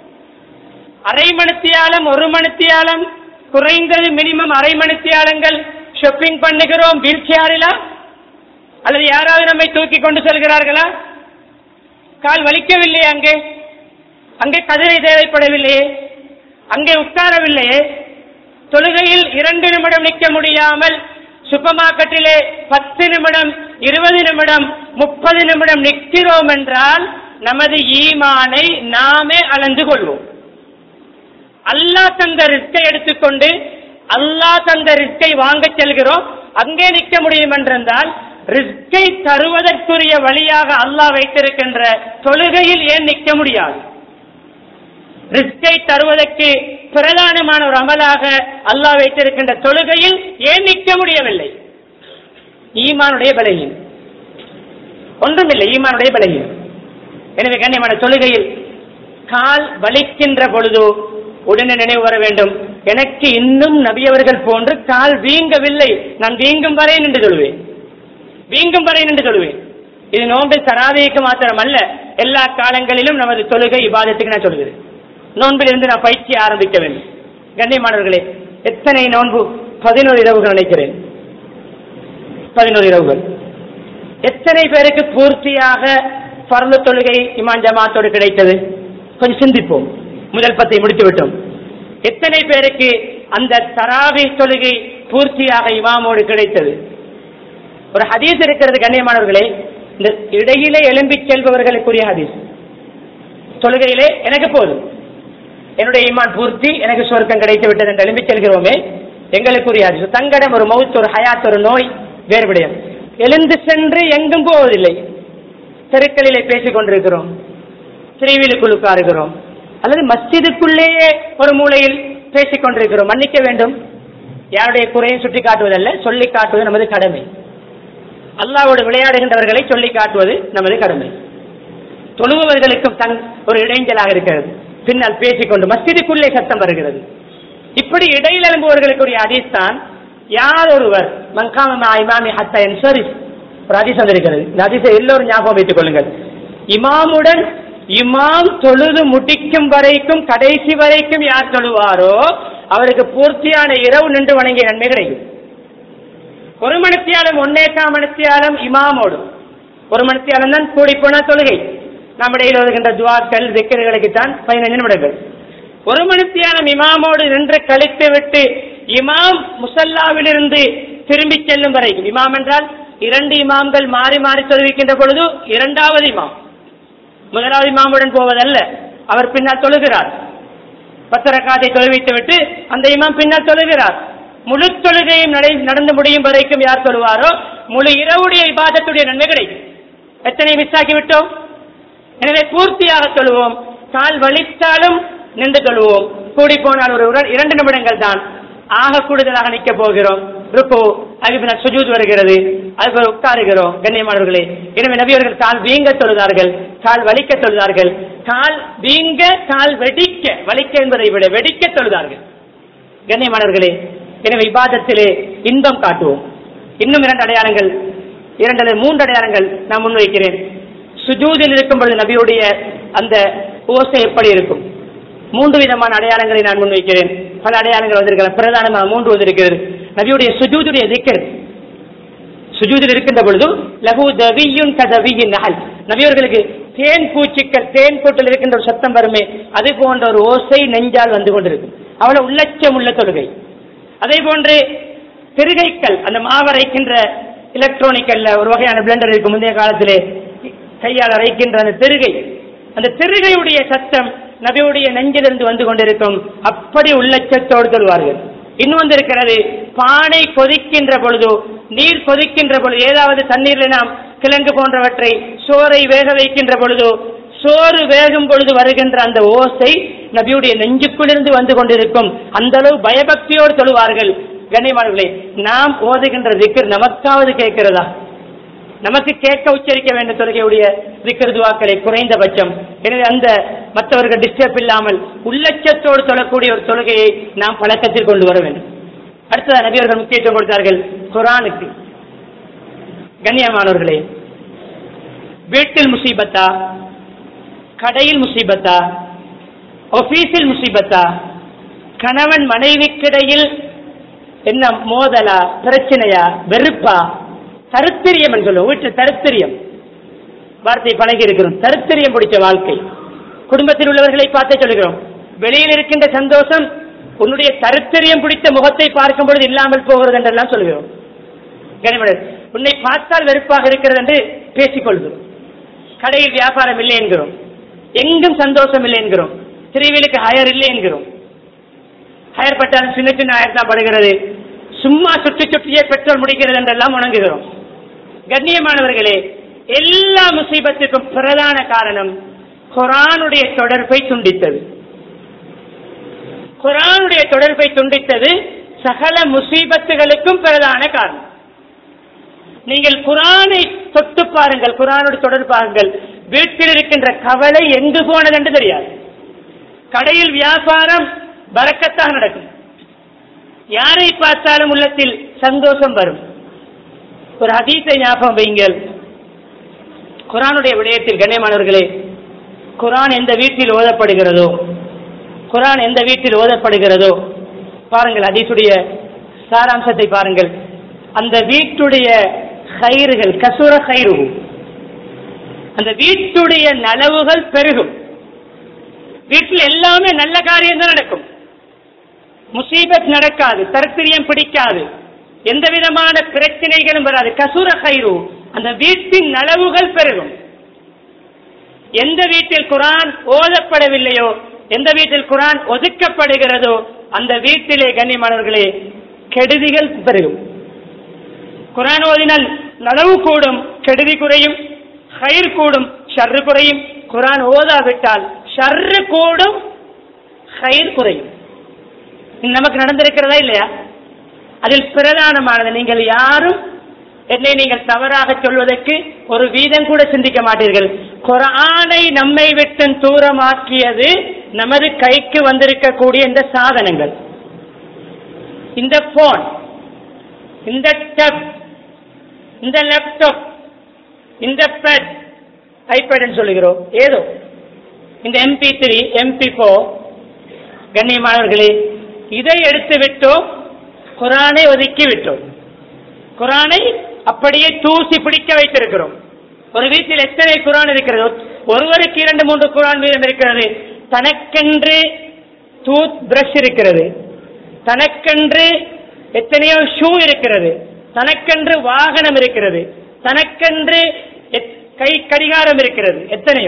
அரை மணித்தியாலம் ஒரு மணித்தியாலம் குறைந்தது மினிமம் அரை மணித்தியாலங்கள் ஷாப்பிங் பண்ணுகிறோம் வீல் சேரிலா அல்லது யாராவது நம்மை தூக்கி கொண்டு செல்கிறார்களா கால் வலிக்கவில்லை அங்கே அங்கே கதிரை தேவைப்படவில்லையே அங்கே உட்காரவில்லையே தொழுகையில் இரண்டு நிமிடம் நிற்க முடியாமல் சூப்பர் மார்க்கெட்டிலே பத்து நிமிடம் இருபது நிமிடம் முப்பது நிமிடம் நிற்கிறோம் என்றால் நமது ஈமானை நாமே அளந்து கொள்வோம் அல்லாஹ் தந்த ரிஸ்கை எடுத்துக்கொண்டு அல்லாஹ் தந்த ரிஸ்கை வாங்க செல்கிறோம் அங்கே நிற்க முடியும் என்றிருந்தால் ரிஸ்கை தருவதற்குரிய வழியாக அல்லாஹ் வைத்திருக்கின்ற தொழுகையில் ஏன் நிற்க முடியாது ரிஸ்கை தருவதற்கு பிரதானமான ஒரு அமலாக அல்லாஹ் வைத்திருக்கின்ற தொழுகையில் ஏன் நிற்க முடியவில்லை ஈமானுடைய பலகீனம் ஒன்றுமில்லை ஈமானுடைய பலகீனம் எனவே கண்ணியமான தொழுகையில் கால் வலிக்கின்ற பொழுது உடனே நினைவு வர வேண்டும் எனக்கு இன்னும் நபியவர்கள் போன்று கால் வீங்கவில்லை நான் வீங்கும் வரை நின்று சொல்லுவேன் வீங்கும் வரை நின்று சொல்லுவேன் இது நோம்பில் தராதைக்கு மாத்திரம் அல்ல எல்லா காலங்களிலும் நமது தொழுகை இபாதத்துக்கு நான் சொல்கிறேன் நோன்பில் இருந்து நான் பயிற்சி ஆரம்பிக்க வேண்டும் கண்ணியமானவர்களே எத்தனை நோன்பு பதினோரு இரவுகள் நினைக்கிறேன் பதினோரு இரவுகள் எத்தனை பேருக்கு பூர்த்தியாக பரந்த தொழுகை இமான் ஜமாத்தோடு கிடைத்தது கொஞ்சம் சிந்திப்போம் முதல் பத்தை முடித்து விட்டோம் எத்தனை பேருக்கு அந்த தராவி தொழுகை பூர்த்தியாக இமாமோடு கிடைத்தது ஒரு ஹதீஸ் இருக்கிறது கண்ணியமானவர்களே இந்த இடையிலே எழும்பிச் செல்பவர்களுக்குரிய ஹதீஸ் தொழுகையிலே எனக்கு போதும் என்னுடைய ஈமான் பூர்த்தி எனக்கு சொர்க்கம் கிடைத்து விட்டது என்று எழும்பிச் செல்கிறோமே எங்களுக்குரிய ஹதீஸ் தங்கடம் ஒரு மவுத் ஒரு ஹயாத் ஒரு நோய் வேறு விடயம் எழுந்து சென்று எங்கும் போவதில்லை தெருக்களிலே பேசிக் கொண்டிருக்கிறோம் திரைவிலுக்குள் உட்காருகிறோம் அல்லது மஸ்ஜிதுக்குள்ளேயே ஒரு மூலையில் பேசிக் கொண்டிருக்கிறோம் மன்னிக்க வேண்டும் யாருடைய குறையும் சுட்டி காட்டுவதல்ல சொல்லி காட்டுவது நமது கடமை அல்லாவோடு விளையாடுகின்றவர்களை சொல்லி காட்டுவது நமது கடமை தொழுபவர்களுக்கும் தன் ஒரு இடைஞ்சலாக இருக்கிறது பின்னால் பேசிக்கொண்டு மஸ்ஜிதுக்குள்ளே சத்தம் வருகிறது இப்படி இடையில் எழும்புவர்களுக்குரிய ஹதீஸ் தான் யார் ஒருவர் மங்காம இமாமி ஹத்தா சரி ஒரு ஹதீஸ் வந்திருக்கிறது இந்த ஹதீஸை எல்லோரும் ஞாபகம் வைத்துக் கொள்ளுங்கள் இமாமுடன் இமாம் தொழுது முடிக்கும் வரைக்கும் கடைசி வரைக்கும் யார் தொழுவாரோ அவருக்கு பூர்த்தியான இரவு நின்று வணங்கிய நன்மை கிடைக்கும் ஒரு மணித்தியாலம் ஒன்னேகாம் மணித்தியாலம் இமாமோடும் ஒரு மணித்தியாலம் தான் கூடி போன தொழுகை நம்முடைய வருகின்ற துவாக்கள் திக்கர்களுக்கு தான் பதினைந்து நிமிடங்கள் ஒரு மணித்தியாலம் இமாமோடு நின்று கழித்து விட்டு இமாம் முசல்லாவிலிருந்து திரும்பி செல்லும் வரைக்கும் இமாம் என்றால் இரண்டு இமாம்கள் மாறி மாறி தொழுவிக்கின்ற பொழுது இரண்டாவது இமாம் முதலாவது இமாமுடன் போவதல்ல அவர் பின்னால் தொழுகிறார் பத்திரக்காதை தொழுவித்து விட்டு அந்த இமாம் பின்னால் தொழுகிறார் முழு தொழுகையும் நடை- நடந்து முடியும் வரைக்கும் யார் தொழுவாரோ முழு இரவுடைய இபாதத்துடைய நன்மை கிடைக்கும் எத்தனை மிஸ் ஆக்கி விட்டோம் எனவே பூர்த்தியாக தொழுவோம் கால் வலித்தாலும் நின்று தொழுவோம் கூடி போனால் ஒரு உர- இரண்டு நிமிடங்கள் தான் ஆக கூடுதலாக நிற்க போகிறோம் ருக்கு அதுக்கு சுஜூத் வருகிறது அதுக்கு பிறகு உட்காருகிறோம் கண்ணியமானவர்களே எனவே நபியவர்கள் கால் வீங்க தொழுதார்கள் கால் வலிக்க தொழுதார்கள் கால் வீங்க கால் வெடிக்க வலிக்க என்பதை விட வெடிக்க தொழுதார்கள் கண்ணியமானவர்களே எனவே இபாதத்திலே இன்பம் காட்டுவோம் இன்னும் இரண்டு அடையாளங்கள் இரண்டு அல்லது மூன்று அடையாளங்கள் நான் முன்வைக்கிறேன் சுஜூதில் இருக்கும் பொழுது நபியுடைய அந்த ஓசை எப்படி இருக்கும் மூன்று விதமான அடையாளங்களை நான் முன்வைக்கிறேன் பல அடையாளங்கள் வந்திருக்கலாம் பிரதானமாக மூன்று வந்திருக்கிறது நபியுடைய சுஜூதுடைய திக்கர் சுஜூதில் இருக்கின்ற பொழுது லகு தவியுன் கதவியின் நகல் நபியவர்களுக்கு தேன் பூச்சிக்கள் தேன் கூட்டில் இருக்கின்ற ஒரு சத்தம் வருமே அது போன்ற ஒரு ஓசை நெஞ்சால் வந்து கொண்டிருக்கும் அவ்வளவு உள்ளச்சம் உள்ள தொழுகை அதே போன்று திருகைக்கல் அந்த மாவரைக்கின்ற எலக்ட்ரானிக்கல்ல ஒரு வகையான பிளெண்டர் இருக்கு முந்தைய காலத்திலே கையால் அரைக்கின்ற அந்த திருகை அந்த திருகையுடைய சத்தம் நபியுடைய நெஞ்சிலிருந்து வந்து கொண்டிருக்கும் அப்படி உள்ளச்சத்தோடு சொல்வார்கள் இன்னும் வந்திருக்கிறது பானை கொதிக்கின்ற பொழுது நீர் கொதிக்கின்ற பொழுது ஏதாவது தண்ணீரில் நாம் கிழங்கு போன்றவற்றை சோறை வேக வைக்கின்ற பொழுது சோறு வேகும் பொழுது வருகின்ற அந்த ஓசை நபியுடைய நெஞ்சுக்குள்ளிருந்து வந்து கொண்டிருக்கும் அந்த அளவு பயபக்தியோடு தொழுவார்கள் கண்ணியமானவர்களே நாம் ஓதுகின்ற திக்கர் நமக்காவது கேட்கிறதா நமக்கு கேட்க உச்சரிக்க வேண்டும் தொழுகையுடைய திக்கர் துவாக்களை குறைந்தபட்சம் எனவே அந்த மற்றவர்கள் டிஸ்டர்ப் இல்லாமல் உள்ளச்சத்தோடு தொழக்கூடிய ஒரு தொழுகையை நாம் பழக்கத்தில் கொண்டு வர வேண்டும் அடுத்ததா நபியர்கள் முக்கியத்துவம் கொடுத்தார்கள் குரானுக்கு கண்ணியமானவர்களே வீட்டில் முசீபத்தா கடையில் முசீபத்தா ஆபீஸில் முசீபத்தா கணவன் மனைவிக்கிடையில் என்ன மோதலா பிரச்சனையா வெறுப்பா தருத்திரியம் என்று சொல்லுவோம் வீட்டில் தருத்திரியம் வார்த்தை பழகி இருக்கிறோம் தருத்திரியம் பிடிச்ச வாழ்க்கை குடும்பத்தில் உள்ளவர்களை பார்த்து சொல்கிறோம் வெளியில் இருக்கின்ற சந்தோஷம் உன்னுடைய தருத்திரியம் பிடித்த முகத்தை பார்க்கும் பொழுது இல்லாமல் போகிறது என்றெல்லாம் சொல்கிறோம் கனிமலர் உன்னை பார்த்தால் வெறுப்பாக இருக்கிறது என்று பேசிக்கொள்கிறோம் கடையில் வியாபாரம் இல்லை என்கிறோம் எங்கும் சந்தோஷம் இல்லை என்கிறோம் திருவிலுக்கு ஹயர் இல்லை என்கிறோம் ஹயர் பட்டாலும் சின்ன சின்ன ஹயர் தான் படுகிறது சும்மா சுற்றி சுற்றியே பெட்ரோல் முடிக்கிறது என்றெல்லாம் உணங்குகிறோம் கண்ணியமானவர்களே எல்லா முசீபத்துக்கும் பிரதான காரணம் குரானுடைய தொடர்பை துண்டித்தது குரானுடைய தொடர்பை துண்டித்தது சகல முசீபத்துகளுக்கும் பிரதான காரணம் நீங்கள் குரானை தொட்டு பாருங்கள் குரானோடு தொடர்பு பாருங்கள் வீட்டில் இருக்கின்ற கவலை எங்கு போனது என்று தெரியாது கடையில் வியாபாரம் பறக்கத்தாக நடக்கும் யாரை பார்த்தாலும் உள்ளத்தில் சந்தோஷம் வரும் ஒரு ஹதீஸை ஞாபகம் வையுங்கள் குரானுடைய விடயத்தில் கண்ணியமானவர்களே குரான் எந்த வீட்டில் ஓதப்படுகிறதோ குரான் எந்த வீட்டில் ஓதப்படுகிறதோ பாருங்கள் ஹதீஸுடைய சாராம்சத்தை பாருங்கள் அந்த வீட்டுடைய கயிறுகள் கசுர கயிறு அந்த வீட்டுடைய நலவுகள் பெருகும் வீட்டில் எல்லாமே நல்ல காரியம் தான் நடக்கும் முசீபத் நடக்காது தரத்திரியம் பிடிக்காது எந்த விதமான பிரச்சனைகளும் வராது கசுர கயிறு அந்த வீட்டின் நலவுகள் பெருகும் எந்த வீட்டில் குரான் ஓதப்படவில்லையோ எந்த வீட்டில் குரான் ஒதுக்கப்படுகிறதோ அந்த வீட்டிலே கண்ணியமானவர்களே கெடுதிகள் பெருகும் குரான் ஓதினால் நலவு கூடும் கெடுதி குறையும் கயிர் கூடும் ஷர்ரு குறையும் குரான் ஓதாவிட்டால் ஷர்ரு கூடும் கயிர் குறையும் இது நமக்கு நடந்திருக்கிறதா இல்லையா அதில் பிரதானமானது நீங்கள் யாரும் என்னை நீங்கள் தவறாக சொல்வதற்கு ஒரு வீதம் கூட சிந்திக்க மாட்டீர்கள் குரானை நம்மை விட்டு தூரமாக்கியது நமது கைக்கு வந்திருக்கக்கூடிய இந்த சாதனங்கள் இந்த போன் இந்த டப் இந்த லேப்டாப் இந்த பேட் ஐபேட் சொல்லுகிறோம் ஏதோ இந்த எம்பி த்ரீ எம்பி போர் கண்ணியமானவர்களே இதை எடுத்து விட்டோம் குரானை ஒதுக்கி விட்டோம் குரானை அப்படியே தூசி பிடிக்க வைத்திருக்கிறோம் ஒரு வீட்டில் எத்தனை குரான் இருக்கிறது ஒருவருக்கு இரண்டு மூன்று குரான் வீதம் இருக்கிறது தனக்கென்று டூத் பிரஷ் இருக்கிறது தனக்கென்று எத்தனையோ ஷூ இருக்கிறது தனக்கென்று வாகனம் இருக்கிறது தனக்கென்று எத்- கை கடிகாரம் இருக்கிறது எத்தனையோ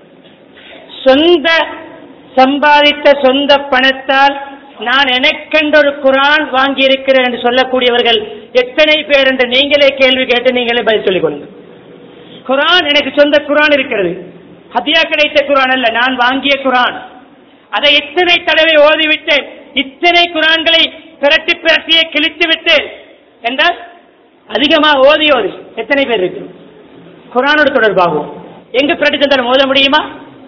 சொந்த சம்பாதித்த சொந்த பணத்தால் நான் எனக்கென்று ஒரு குரான் வாங்கி இருக்கிறேன் என்று சொல்லக்கூடியவர்கள் எத்தனை பேர் என்று நீங்களே கேள்வி கேட்டு நீங்களே பதில் சொல்லிக் கொள்ளுங்கள் குரான் எனக்கு சொந்த குரான் இருக்கிறது ஹதியா கிடைத்த குரான் அல்ல நான் வாங்கிய குரான் அதை எத்தனை தடவை ஓதிவிட்டேன் இத்தனை குரான்களை பிரட்டி பிரட்டியே கிழித்து விட்டேன் என்றால் அதிகமாக ஓதி ஓதி எத்தனை பேர் இருக்கு குரானோடு தொடர்பாகும் எங்கு பிரட்டி தந்தாலும் ஓத முடியுமா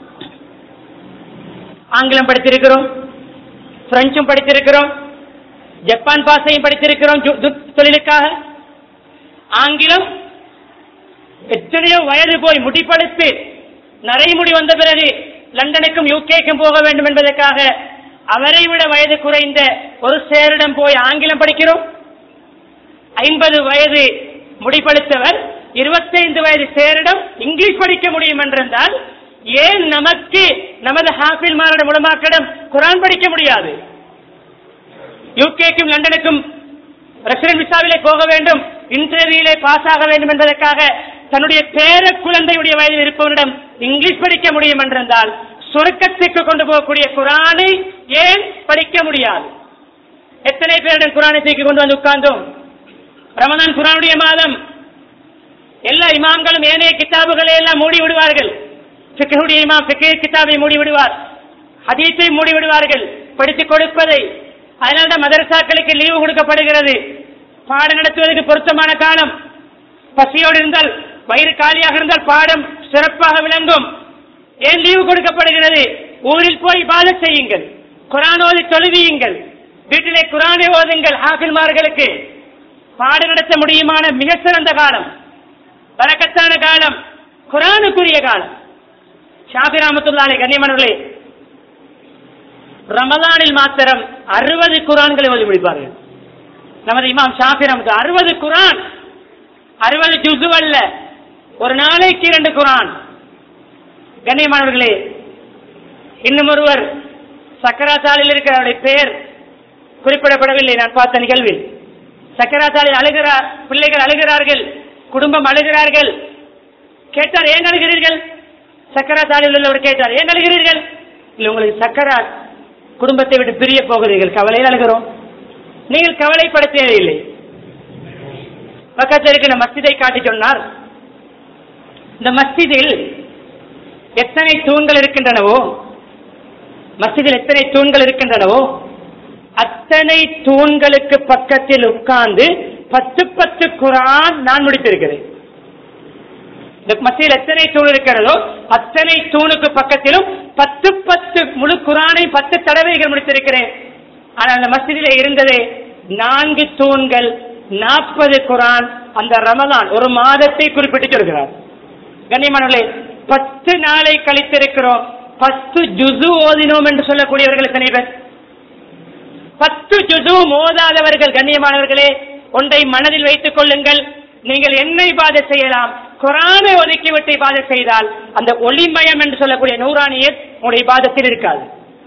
ஆங்கிலம் படித்திருக்கிறோம் பிரெஞ்சும் படித்திருக்கிறோம் ஜப்பான் பாஷையும் படித்திருக்கிறோம் ஜு- ஜு- தொழிலுக்காக ஆங்கிலம் எத்தனையோ வயது போய் முடிப்படுத்து நரைமுடி வந்த பிறகு லண்டனுக்கும் யூகேக்கும் போக வேண்டும் என்பதற்காக அவரை விட வயது குறைந்த ஒரு சேரிடம் போய் ஆங்கிலம் படிக்கிறோம் ஐம்பது வயது முடிப்படுத்தவர் இருபத்தைந்து வயது சேரிடம் இங்கிலீஷ் படிக்க முடியும் என்றிருந்தால் ஏன் நமக்கு நமது ஹாஃபில் மாரட முலமாக்கிடம் குரான் படிக்க முடியாது யூகேக்கும் லண்டனுக்கும் ரெசிடென்ட் விசாவிலே போக வேண்டும் இன்டர்வியூலே பாஸ் ஆக வேண்டும் என்பதற்காக தன்னுடைய பேர குழந்தையுடைய வயதில் இருப்பவரிடம் இங்கிலீஷ் படிக்க முடியும் என்றிருந்தால் சுருக்கத்துக்கு கொண்டு போகக்கூடிய குரானை ஏன் படிக்க முடியாது எத்தனை பேரிடம் குரானை தூக்கி கொண்டு வந்து உட்கார்ந்தோம் ரமதான் குரானுடைய மாதம் எல்லா இமாம்களும் ஏனைய கிதாபுகளை எல்லாம் மூடி விடுவார்கள் ஃபிக்ஹுடைய இமாம் ஃபிக்ஹ் கிதாபை மூடிவிடுவார் ஹதீஸை மூடிவிடுவார்கள் படித்துக் கொடுப்பதை அதனால்தான் மதரசாக்களுக்கு லீவு கொடுக்கப்படுகிறது பாடம் நடத்துவதற்கு பொருத்தமான காலம் பசியோடு இருந்தால் வயிறு காலியாக இருந்தால் பாடம் சிறப்பாக விளங்கும் ஏன் லீவு கொடுக்கப்படுகிறது ஊரில் போய் பாத செய்யுங்கள் குரான் ஓதி தொழுவியுங்கள் வீட்டிலே குரானை ஓதுங்கள் ஹாஃபில்மார்களுக்கு பாடம் நடத்த முடியுமான மிக சிறந்த காலம் வரக்கத்தான காலம் குரானுக்குரிய காலம் ஷாபி ராமத்துல்லாலே கண்ணியமானவர்களே ரமலானில் மாத்திரம் அறுபது குரான்களை ஓதி முடிப்பார்கள் நமது இமாம் ஷாஃபி ரமத்து அறுபது குரான் அறுபது ஜுசு அல்ல ஒரு நாளைக்கு இரண்டு குரான் கண்ணியமானவர்களே இன்னும் ஒருவர் சக்கராத்தாலில் இருக்கிற அவருடைய பெயர் குறிப்பிடப்படவில்லை நான் பார்த்த நிகழ்வில் சக்கராத்தாலில் அழுகிறார் பிள்ளைகள் அழுகிறார்கள் குடும்பம் அழுகிறார்கள் கேட்டார் ஏன் அழுகிறீர்கள் சக்கராத்தாலில் உள்ளவர் கேட்டார் ஏன் அழுகிறீர்கள் இல்லை உங்களுக்கு சக்கரா குடும்பத்தை விட்டு பிரிய போகிறீர்கள் கவலையில் அழுகிறோம் நீங்கள் கவலைப்பட தேவையில்லை பக்கத்தில் இருக்கிற மஸ்ஜிதை காட்டி சொன்னார் இந்த மஸ்ஜிதில் எத்தனை தூண்கள் இருக்கின்றனவோ மஸ்ஜிதில் எத்தனை தூண்கள் இருக்கின்றனவோ அத்தனை தூண்களுக்கு பக்கத்தில் உட்கார்ந்து பத்து பத்து குரான் நான் முடித்திருக்கிறேன் இந்த மத்தியில் எத்தனை தூண் இருக்கிறதோ அத்தனை தூணுக்கு பக்கத்திலும் பத்து பத்து முழு குரானை பத்து தடவைகள் முடித்திருக்கிறேன் ஆனால் அந்த மஸ்ஜிதிலே இருந்ததே நான்கு தூண்கள் நாற்பது குரான் அந்த ரமலான் ஒரு மாதத்தை குறிப்பிட்டு சொல்கிறார் கண்ணியமானவர்களே பத்து நாளை கழித்திருக்கிறோம் பத்து ஜுசு ஓதினோம் என்று சொல்லக்கூடியவர்கள் எத்தனை பேர் பத்து ஜுசு மோதாதவர்கள் கண்ணியமானவர்களே ஒன்றை மனதில் வைத்துக் கொள்ளுங்கள் நீங்கள் என்ன இபாத செய்யலாம் குரானை ஒதுக்கிவிட்டு இபாத செய்தால் அந்த ஒளிமயம் என்று சொல்லக்கூடிய நூறானியத் உங்களுடைய இபாதத்தில் இருக்காது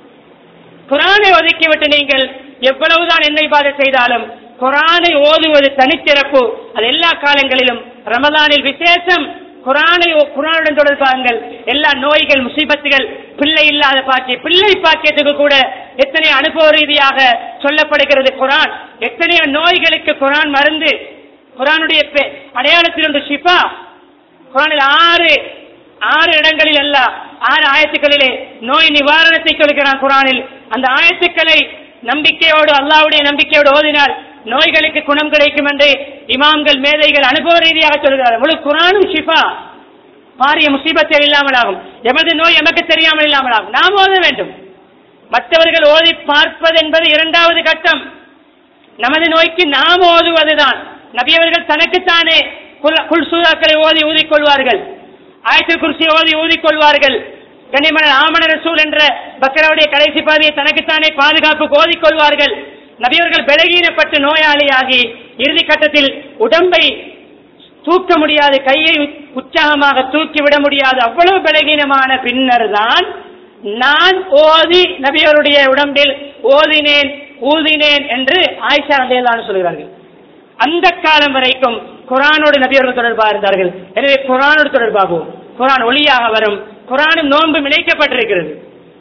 குரானை ஒதுக்கிவிட்டு நீங்கள் எவ்வளவுதான் என்ன இபாத செய்தாலும் குரானை ஓதுவது தனிச்சிறப்பு அது எல்லா காலங்களிலும் ரமதானில் விசேஷம் குரானை குரானுடன் தொடர்பாங்கள் எல்லா நோய்கள் முசீபத்துகள் பிள்ளை இல்லாத பாக்கிய பிள்ளை பாக்கியத்துக்கு கூட எத்தனை அனுபவ ரீதியாக சொல்லப்படுகிறது குரான் எத்தனையோ நோய்களுக்கு குரான் மருந்து குரானுடைய பெ- அடையாளத்தில் ஒன்று ஷிஃபா குரானில் ஆறு ஆறு இடங்களில் அல்ல ஆறு ஆயத்துக்களிலே நோய் நிவாரணத்தை சொல்கிறான் குரானில் அந்த ஆயத்துக்களை நம்பிக்கையோடு அல்லாவுடைய நம்பிக்கையோடு ஓதினால் நோய்களுக்கு குணம் கிடைக்கும் என்று இமாம்கள் மேதைகள் அனுபவ ரீதியாக சொல்கிறார்கள் முழு குரானும் ஷிஃபா பாரிய முசீபத்தை இல்லாமலாகும் எமது நோய் எமக்கு தெரியாமல் இல்லாமலாகும் நாம் ஓத வேண்டும் மற்றவர்கள் ஓதி பார்ப்பது என்பது இரண்டாவது கட்டம் நமது நோய்க்கு நாம் ஓதுவதுதான் நபியவர்கள் தனக்குத்தானே குல்- குல் சூறாக்களை ஓதி ஊதிக்கொள்வார்கள் ஆயத்தில் குர்சி ஓதி ஊதிக்கொள்வார்கள் கண்ணியமான ஆமன ரசூல் என்ற பக்கராவுடைய கடைசி பாதையை தனக்குத்தானே பாதுகாப்பு ஓதிக்கொள்வார்கள் நபியவர்கள் பலகீனப்பட்டு நோயாளியாகி இறுதி கட்டத்தில் உடம்பை தூக்க முடியாது கையை உ- உற்சாகமாக தூக்கி விட முடியாது அவ்வளவு பலகீனமான பின்னர் தான் நான் ஓதி நபியருடைய உடம்பில் ஓதினேன் ஊதினேன் என்று ஆயிஷா ரலியல்லாஹு சொல்கிறார்கள் அந்த காலம் வரைக்கும் குரானோடு நபியர்கள் தொடர்பாக இருந்தார்கள் எனவே குரானோடு தொடர்பாகவும் குரான் ஒளியாக வரும் குரானும் நோன்பும் இணைக்கப்பட்டிருக்கிறது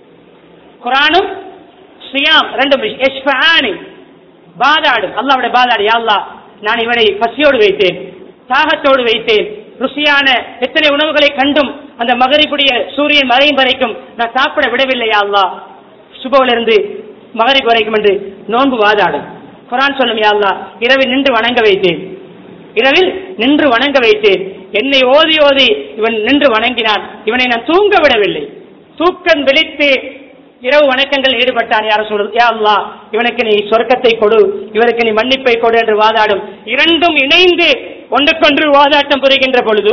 குரானும் சியாம் ரெண்டும் எஷ்பானி பாதாடும் அல்லாவுடைய பாதாடு யா அல்லாஹ் நான் இவனை பசியோடு வைத்தேன் தாகத்தோடு வைத்தேன் ருசியான எத்தனை உணவுகளை கண்டும் அந்த மகரிப்புடைய சூரியன் மறையும் வரைக்கும் நான் சாப்பிட விடவில்லை யா அல்லாஹ் சுபவிலிருந்து மகரிப் வரைக்கும் என்று நோன்பு வாதாடும் குரான் சொல்லும் யா அல்லாஹ் இரவில் நின்று வணங்க வைத்தேன் இரவில் நின்று வணங்க வைத்தேன் என்னை ஓதி ஓதி இவன் நின்று வணங்கினான் இவனை நான் தூங்க விடவில்லை தூக்கம் விழித்து இரவு வணக்கங்கள் ஈடுபட்டான் யாரும் சொல்றது யா அல்லாஹ் இவனுக்கு நீ சொர்க்கத்தை கொடு இவனுக்கு நீ மன்னிப்பை கொடு என்று வாதாடும் இரண்டும் இணைந்து ஒன்றுக்கொன்று வாதாட்டம் புரிகின்ற பொழுது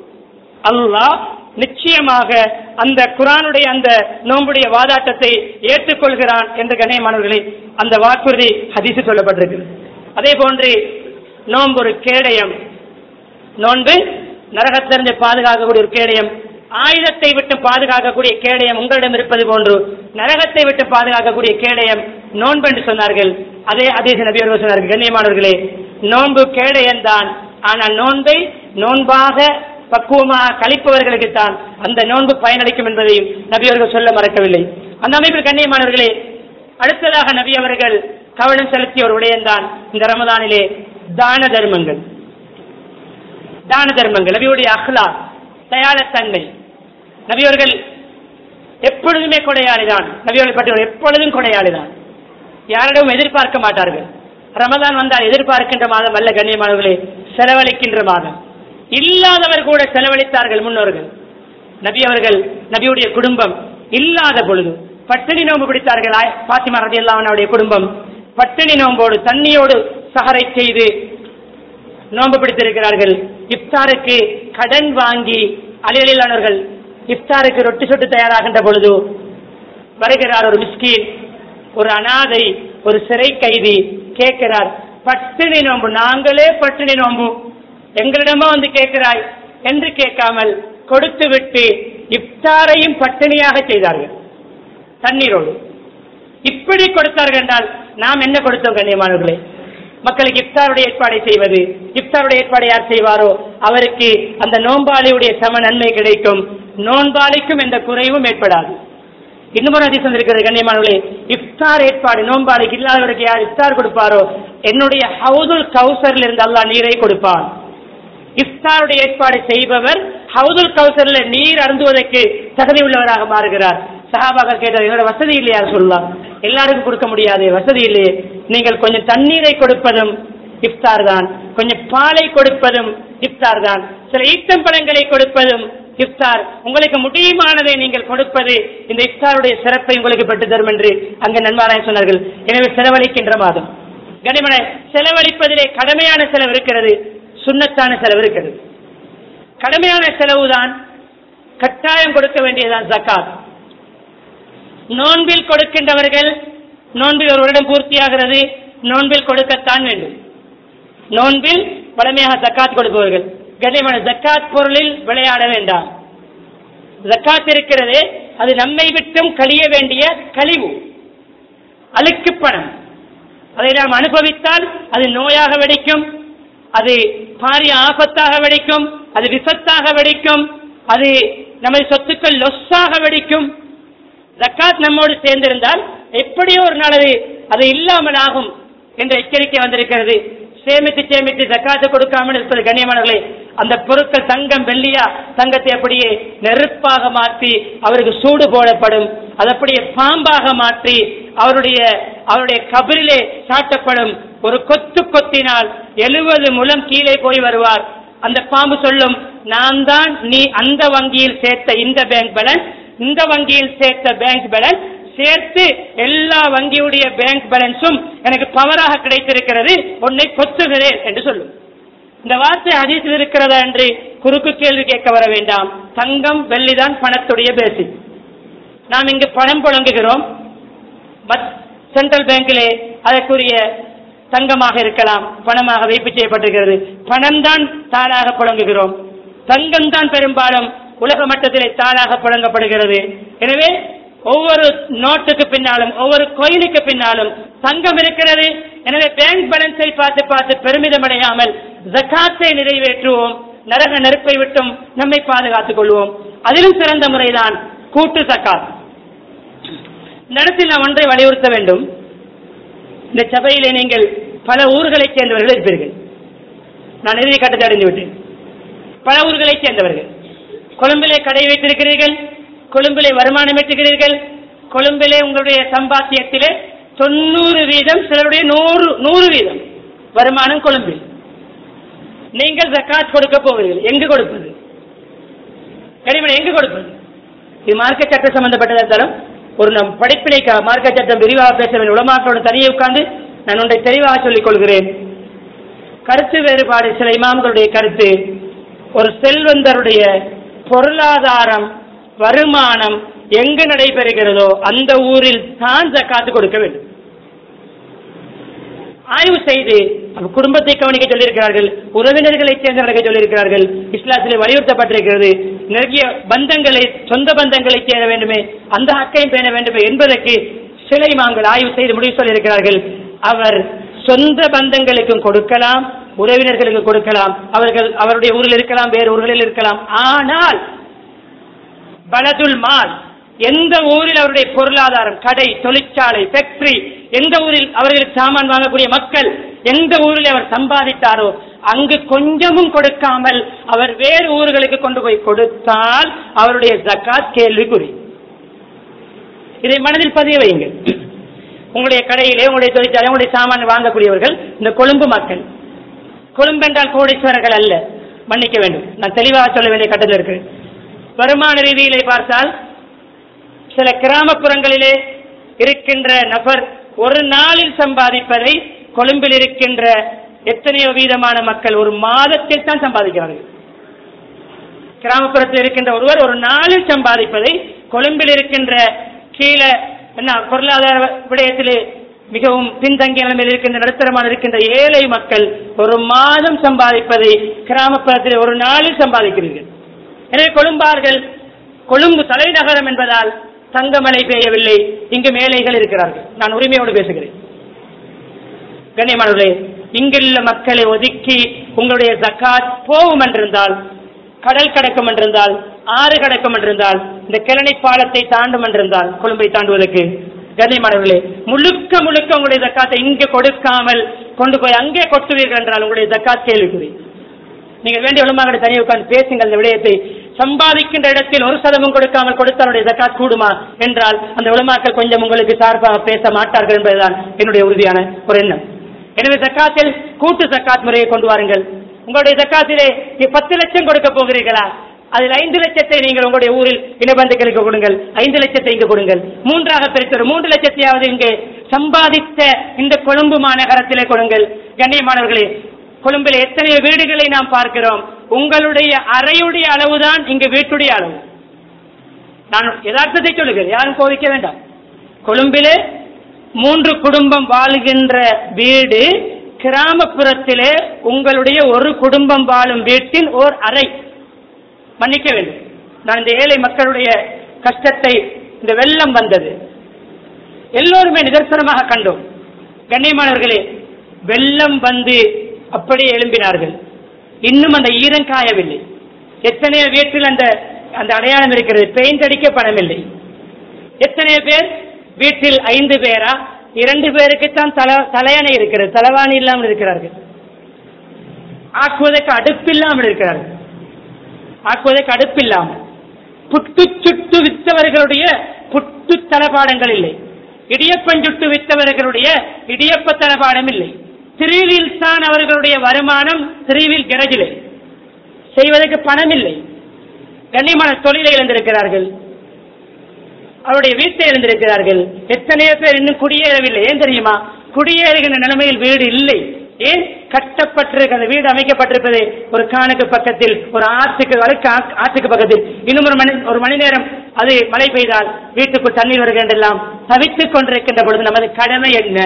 அல்லாஹ் நிச்சயமாக அந்த குரானுடைய அந்த நோன்புடைய வாதாட்டத்தை ஏற்றுக்கொள்கிறான் என்று கண்ணியமானவர்களே அந்த வாக்குறுதி ஹதீஸு சொல்லப்பட்டிருக்கிறது அதே போன்று நோன்பு ஒரு கேடயம் நோன்பு நரகத்திலிருந்து பாதுகாக்கக்கூடிய ஒரு கேடயம் ஆயுதத்தை விட்டு பாதுகாக்கக்கூடிய கேடயம் உங்களிடம் இருப்பது போன்று நரகத்தை விட்டு பாதுகாக்கக்கூடிய கேடயம் நோன்பு என்று சொன்னார்கள் அதே அதே நபி அவர்கள் சொன்னார்கள் கண்ணியமானவர்களே நோன்பு கேடயம் தான் ஆனால் நோன்பை நோன்பாக பக்குவமாக கழிப்பவர்களுக்கு தான் அந்த நோன்பு பயனளிக்கும் என்பதையும் நபி அவர்கள் சொல்ல மறக்கவில்லை அந்த அமைப்பில் கண்ணியமானவர்களே அடுத்ததாக நபி அவர்கள் கவனம் செலுத்திய ஒரு விடயம்தான் இந்த ரமதானிலே தான தர்மங்கள் தான தர்மங்கள் நபியுடைய அஹ்லா தயாளத்தன்மை நபியவர்கள் எப்பொழுதுமே கொடையாளிதான் நபியவர்கள் பற்றி எப்பொழுதும் கொடையாளிதான் யாரிடமும் எதிர்பார்க்க மாட்டார்கள் ரமதான் வந்தால் எதிர்பார்க்கின்ற மாதம் அல்ல கண்ணியமானவர்களே செலவழிக்கின்ற மாதம் இல்லாதவர் கூட செலவழித்தார்கள் முன்னோர்கள் நபி அவர்கள் நபியுடைய குடும்பம் இல்லாத பொழுது பட்டினி நோன்பு பிடித்தார்கள் ஆய்- பாத்திமா ரதி அவனுடைய குடும்பம் பட்டினி நோம்போடு தண்ணியோடு சஹரை செய்து நோன்பு பிடித்திருக்கிறார்கள் இப்தாருக்கு கடன் வாங்கி அலியலிலானவர்கள் இப்தாருக்கு ரொட்டி சுட்டு தயாராகின்ற பொழுது வருகிறார் ஒரு மிஸ்கீன் ஒரு அனாதை ஒரு சிறை கைதி கேட்கிறார் பட்டினி நோன்பு நாங்களே பட்டினி நோன்பு எங்களிடமா வந்து கேட்கிறாய் என்று கேட்காமல் கொடுத்து விட்டு இப்தாரையும் பட்டினியாக செய்தார்கள் தண்ணீரோடு இப்படி கொடுத்தார்கள் என்றால் நாம் என்ன கொடுத்தோம் கண்ணியமானவர்களே மக்களுக்கு இப்தாருடைய ஏற்பாடை செய்வது இப்தாருடைய ஏற்பாடை யார் செய்வாரோ அவருக்கு அந்த நோன்பாளியுடைய சம நன்மை கிடைக்கும் நோன்பாளிக்கும் எந்த குறைவும் ஏற்படாது இன்னும் ஒரு அதிசயம் இருக்கிறது கண்ணியமானவர்களே இஃப்தார் ஏற்பாடு நோன்பாளிக்கு இல்லாதவருக்கு யார் இஃப்தார் கொடுப்பாரோ என்னுடைய ஹவுதுல் கௌசரில் இருந்து அல்லாஹ் நீரை கொடுப்பான் இஃப்தாருடைய ஏற்பாடு செய்பவர் ஹவுதுல் கௌசர்ல நீர் அருந்துவதற்கு தகுதி உள்ளவராக மாறுகிறார் சஹாபாக்கள் கேட்டார் என்னோட வசதி இல்லையா சொல்லலாம் எல்லாருக்கும் கொடுக்க முடியாது வசதி இல்லையே நீங்கள் கொஞ்சம் தண்ணீரை கொடுப்பதும் இஃப்தார் தான் கொஞ்சம் பாலை கொடுப்பதும் இஃப்தார் தான் சில ஈட்டம்பழங்களை கொடுப்பதும் இஃப்தார் உங்களுக்கு முடியுமானதை நீங்கள் கொடுப்பது இந்த இஃப்தாருடைய சிறப்பை உங்களுக்கு பெற்று தரும் என்று அங்கு நன்மாராயன் சொன்னார்கள் எனவே செலவழிக்கின்ற மாதம் கனிமனை செலவழிப்பதிலே கடமையான செலவு இருக்கிறது சுண்ணத்தான செலவு இருக்கிறது கடமையான செலவுதான் கட்டாயம் கொடுக்க வேண்டியதுதான் ஜக்காத் நோன்பில் கொடுக்கின்றவர்கள் நோன்பில் ஒரு வருடம் பூர்த்தியாகிறது நோன்பில் கொடுக்கத்தான் வேண்டும் நோன்பில் வளமையாக ஜக்காத் கொடுப்பவர்கள் கண்ணியமான ஜக்காத் பொருளில் விளையாட வேண்டாம் ஜக்காத் இருக்கிறதே அது நம்மை விட்டும் கழிய வேண்டிய கழிவு அழுக்கு பணம் அதை நாம் அனுபவித்தால் அது நோயாக வெடிக்கும் அது பாரிய ஆபத்தாக வெடிக்கும் அது விபத்தாக வெடிக்கும் அது நமது சொத்துக்கள் லொஸ்ஸாக வெடிக்கும் ஜக்காத் நம்மோடு சேர்ந்திருந்தால் எப்படியோ ஒரு நாள் அது அது இல்லாமல் ஆகும் என்ற எச்சரிக்கை வந்திருக்கிறது சேமித்து சேமித்து ஜக்காத்து கொடுக்காமல் இருப்பது கண்ணியமானவர்களே அந்த பொருட்கள் தங்கம் வெள்ளியா தங்கத்தை அப்படியே நெருப்பாக மாற்றி அவருக்கு சூடு போடப்படும் அது அப்படியே பாம்பாக மாற்றி அவருடைய அவருடைய கபிரிலே சாட்டப்படும் ஒரு கொத்து கொத்தினால் எழுபது முலம் கீழே போய் வருவார் அந்த பாம்பு சொல்லும் நான் தான் நீ அந்த வங்கியில் சேர்த்த இந்த பேங்க் பேலன்ஸ் இந்த வங்கியில் சேர்த்த பேங்க் பேலன்ஸ் சேர்த்து எல்லா வங்கியுடைய பேங்க் பேலன்ஸும் எனக்கு பவராக கிடைத்திருக்கிறது உன்னை கொத்துகிறேன் என்று சொல்லும் இந்த வார்த்தை ஹதீஸில் இருக்கிறதா என்று குறுக்கு கேள்வி கேட்க வர வேண்டாம் தங்கம் வெள்ளிதான் பணத்துடைய பேசிக் நாம் இங்கு பணம் புழங்குகிறோம் மத்- சென்ட்ரல் பேங்கிலே அதற்குரிய தங்கமாக இருக்கலாம் பணமாக வைப்பு செய்யப்பட்டிருக்கிறது பணம் தான் தாளாக புழங்குகிறோம் தங்கம் தான் பெரும்பாலும் உலக மட்டத்திலே தாளாக புழங்கப்படுகிறது எனவே ஒவ்வொரு நோட்டுக்கு பின்னாலும் ஒவ்வொரு கோயிலுக்கு பின்னாலும் தங்கம் இருக்கிறது எனவே பேங்க் பேலன்ஸை பார்த்து பார்த்து பெருமிதம் அடையாமல் ஜக்காத்தை நிறைவேற்றுவோம் நரக நெருப்பை விட்டும் நம்மை பாதுகாத்துக் கொள்வோம் அதிலும் சிறந்த முறைதான் கூட்டு ஜக்காத் இந்த இடத்தில் நான் ஒன்றை வலியுறுத்த வேண்டும் இந்த சபையிலே நீங்கள் பல ஊர்களைச் சேர்ந்தவர்கள் இருப்பீர்கள் நான் இறுதி கட்டத்தை அடைந்து விட்டேன் பல ஊர்களைச் சேர்ந்தவர்கள் கொழும்பிலே கடை வைத்திருக்கிறீர்கள் கொழும்பிலே வருமானம் ஈட்டுகிறீர்கள் கொழும்பிலே உங்களுடைய சம்பாத்தியத்திலே தொண்ணூறு வீதம் சிலருடைய நூறு நூறு வீதம் வருமானம் கொழும்பில் நீங்கள் ஜக்காத் கொடுக்க போவீர்கள் எங்கு கொடுப்பது கனிமனை எங்கு கொடுப்பது இது மார்க்க சட்ட சம்பந்தப்பட்டதா இருந்தாலும் ஒரு நம் படிப்பினை க- மார்க்க சட்டம் விரிவாக பேச வேண்டும் உலமாக்களோட தனியே உட்கார்ந்து நான் ஒன்றை தெளிவாக சொல்லிக் கொள்கிறேன் கருத்து வேறுபாடு சில இமாம்களுடைய கருத்து ஒரு செல்வந்தருடைய பொருளாதாரம் வருமானம் எங்கு நடைபெறுகிறதோ அந்த ஊரில் தான் ஜக்காத்து கொடுக்க வேண்டும் ஆய்வு செய்து அவர் குடும்பத்தை கவனிக்க சொல்லியிருக்கிறார்கள் உறவினர்களை தேர்ந்தெடுக்க சொல்லியிருக்கிறார்கள் இஸ்லாத்திலே வலியுறுத்தப்பட்டிருக்கிறது நிறைய பந்தங்களை சொந்த பந்தங்களை சேர வேண்டுமே அந்த ஹக்கையும் பேண வேண்டுமே என்பதற்கு சில இமாம்கள் ஆய்வு செய்து முடிவு சொல்லியிருக்கிறார்கள் அவர் சொந்த பந்தங்களுக்கும் கொடுக்கலாம் உறவினர்களுக்கு கொடுக்கலாம் அவர்கள் அவருடைய ஊரில் இருக்கலாம் வேறு ஊர்களில் இருக்கலாம் ஆனால் பலதுல் மால் எந்த ஊரில் அவருடைய பொருளாதாரம் கடை தொழிற்சாலை ஃபேக்டரி எந்த ஊரில் அவர்களுக்கு சாமான் வாங்கக்கூடிய மக்கள் எந்த ஊரில் அவர் சம்பாதித்தாரோ அங்கு கொஞ்சமும் கொடுக்காமல் அவர் வேறு ஊர்களுக்கு கொண்டு போய் கொடுத்தால் அவருடைய ஜக்காத் கேள்விக்குறி இதை மனதில் பதிய வையுங்கள் உங்களுடைய கடையிலே உங்களுடைய தொழிற்சாலை உங்களுடைய சாமான் வாங்கக்கூடியவர்கள் இந்த கொழும்பு மக்கள் கொழும்பு என்றால் கோடீஸ்வரர்கள் அல்ல மன்னிக்க வேண்டும் நான் தெளிவாக சொல்ல வேண்டிய கட்டத்தில் இருக்கிறேன் வருமான ரீதியிலே பார்த்தால் சில கிராமப்புறங்களிலே இருக்கின்ற நபர் ஒரு நாளில் சம்பாதிப்பதை கொழும்பில் இருக்கின்ற எத்தனையோ வீதமான மக்கள் ஒரு மாதத்தில் தான் சம்பாதிக்கிறார்கள் கிராமப்புறத்தில் இருக்கின்ற ஒருவர் ஒரு நாளில் சம்பாதிப்பதை கொழும்பில் இருக்கின்ற கீழே என்ன பொருளாதார விடயத்திலே மிகவும் பின்தங்கிய நிலைமையில் இருக்கின்ற நடுத்தரமான இருக்கின்ற ஏழை மக்கள் ஒரு மாதம் சம்பாதிப்பதை கிராமப்புறத்தில் ஒரு நாளில் சம்பாதிக்கிறீர்கள் எனவே கொழும்பார்கள் கொழும்பு தலைநகரம் என்பதால் தங்கமழை பெய்யவில்லை இங்கு மேலைகள் இருக்கிறார்கள் நான் உரிமையோடு பேசுகிறேன் கண்ணியமானவர்களே இங்குள்ள மக்களை ஒதுக்கி உங்களுடைய ஜக்காத் போகும் என்றிருந்தால் கடல் கடக்கும் என்றிருந்தால் ஆறு கடக்கும் என்றிருந்தால் இந்த கிளனை பாலத்தை தாண்டும் என்றிருந்தால் கொழும்பை தாண்டுவதற்கு கண்ணியமானவர்களே முழுக்க முழுக்க உங்களுடைய ஜக்காத்தை இங்கே கொடுக்காமல் கொண்டு போய் அங்கே கொட்டுவீர்கள் என்றால் உங்களுடைய ஜக்காத் கேள்விக்குறி நீங்கள் வேண்டிய உலமாக தனியாக உட்கார்ந்து பேசுங்கள் இந்த விடயத்தை சம்பாதிக்கின்ற இடத்தில் ஒரு சதமும் கொடுக்காமல் கொடுத்தாலுடைய ஜக்காத் கூடுமா என்றால் அந்த உலமாக்கள் கொஞ்சம் உங்களுக்கு சார்பாக பேச மாட்டார்கள் என்பதுதான் என்னுடைய உறுதியான ஒரு எண்ணம் எனவே ஜக்காத்தில் கூட்டு ஜக்காத் முறையை கொண்டு வாருங்கள் உங்களுடைய ஜக்காத்திலே பத்து லட்சம் கொடுக்க போகிறீர்களா அதில் ஐந்து லட்சத்தை நீங்கள் உங்களுடைய ஊரில் இனபந்துகளுக்கு கொடுங்கள் ஐந்து லட்சத்தை இங்கு கொடுங்கள் மூன்றாக பிரித்தொரு மூன்று லட்சத்தையாவது இங்கு சம்பாதித்த இந்த கொழும்பு மாநகரத்திலே கொடுங்கள் கண்ணியமானவர்களே கொழும்பில் எத்தனையோ வீடுகளை நாம் பார்க்கிறோம் உங்களுடைய அறையுடைய அளவுதான் இங்கு வீட்டுடைய அளவு நான் யதார்த்தத்தை சொல்லுகிறேன் யாரும் கோவிக்க வேண்டாம் கொழும்பிலே மூன்று குடும்பம் வாழுகின்ற வீடு கிராமப்புறத்திலே உங்களுடைய ஒரு குடும்பம் வாழும் வீட்டின் ஓர் அறை மன்னிக்க வேண்டும் நான் இந்த ஏழை மக்களுடைய கஷ்டத்தை இந்த வெள்ளம் வந்தது எல்லோருமே நிதர்சனமாக கண்டோம் கண்ணியமானவர்களே வெள்ளம் வந்து அப்படியே எழும்பினார்கள் இன்னும் அந்த ஈரம் காயவில்லை எத்தனையோ வீட்டில் அந்த அந்த அடையாளம் இருக்கிறது பெயிண்ட் அடிக்க பணமில்லை எத்தனையோ பேர் வீட்டில் ஐந்து பேரா இரண்டு பேருக்குத்தான் தல தலையணை இருக்கிறது தலைவாணி இல்லாமல் இருக்கிறார்கள் ஆக்குவதற்கு அடுப்பில்லாமல் இருக்கிறார்கள் ஆக்குவதற்கு அடுப்பில்லாமல் புட்டு சுட்டு வித்தவர்களுடைய புட்டு தளபாடங்கள் இல்லை இடியப்பன் சுட்டு வித்தவர்களுடைய இடியப்ப தளபாடம் இல்லை திருவில் தான் அவர்களுடைய வருமானம் திருவில் கிரஜிலே செய்வதற்கு பணம் இல்லை கண்ணியமான தொழிலை இழந்திருக்கிறார்கள் அவருடைய வீட்டை இழந்திருக்கிறார்கள் எத்தனையோ பேர் இன்னும் குடியேறவில்லை ஏன் தெரியுமா குடியேறுகின்ற நிலைமையில் வீடு இல்லை ஏன் கட்டப்பட்டிருக்க அந்த வீடு அமைக்கப்பட்டிருப்பது ஒரு காணுக்கு பக்கத்தில் ஒரு ஆற்றுக்கு வரைக்கும் ஆ- ஆற்றுக்கு பக்கத்தில் இன்னும் ஒரு மணி ஒரு மணி நேரம் அது மழை பெய்தால் வீட்டுக்குள் தண்ணீர் வருகின்றெல்லாம் தவித்துக் கொண்டிருக்கின்ற பொழுது நமது கடமை என்ன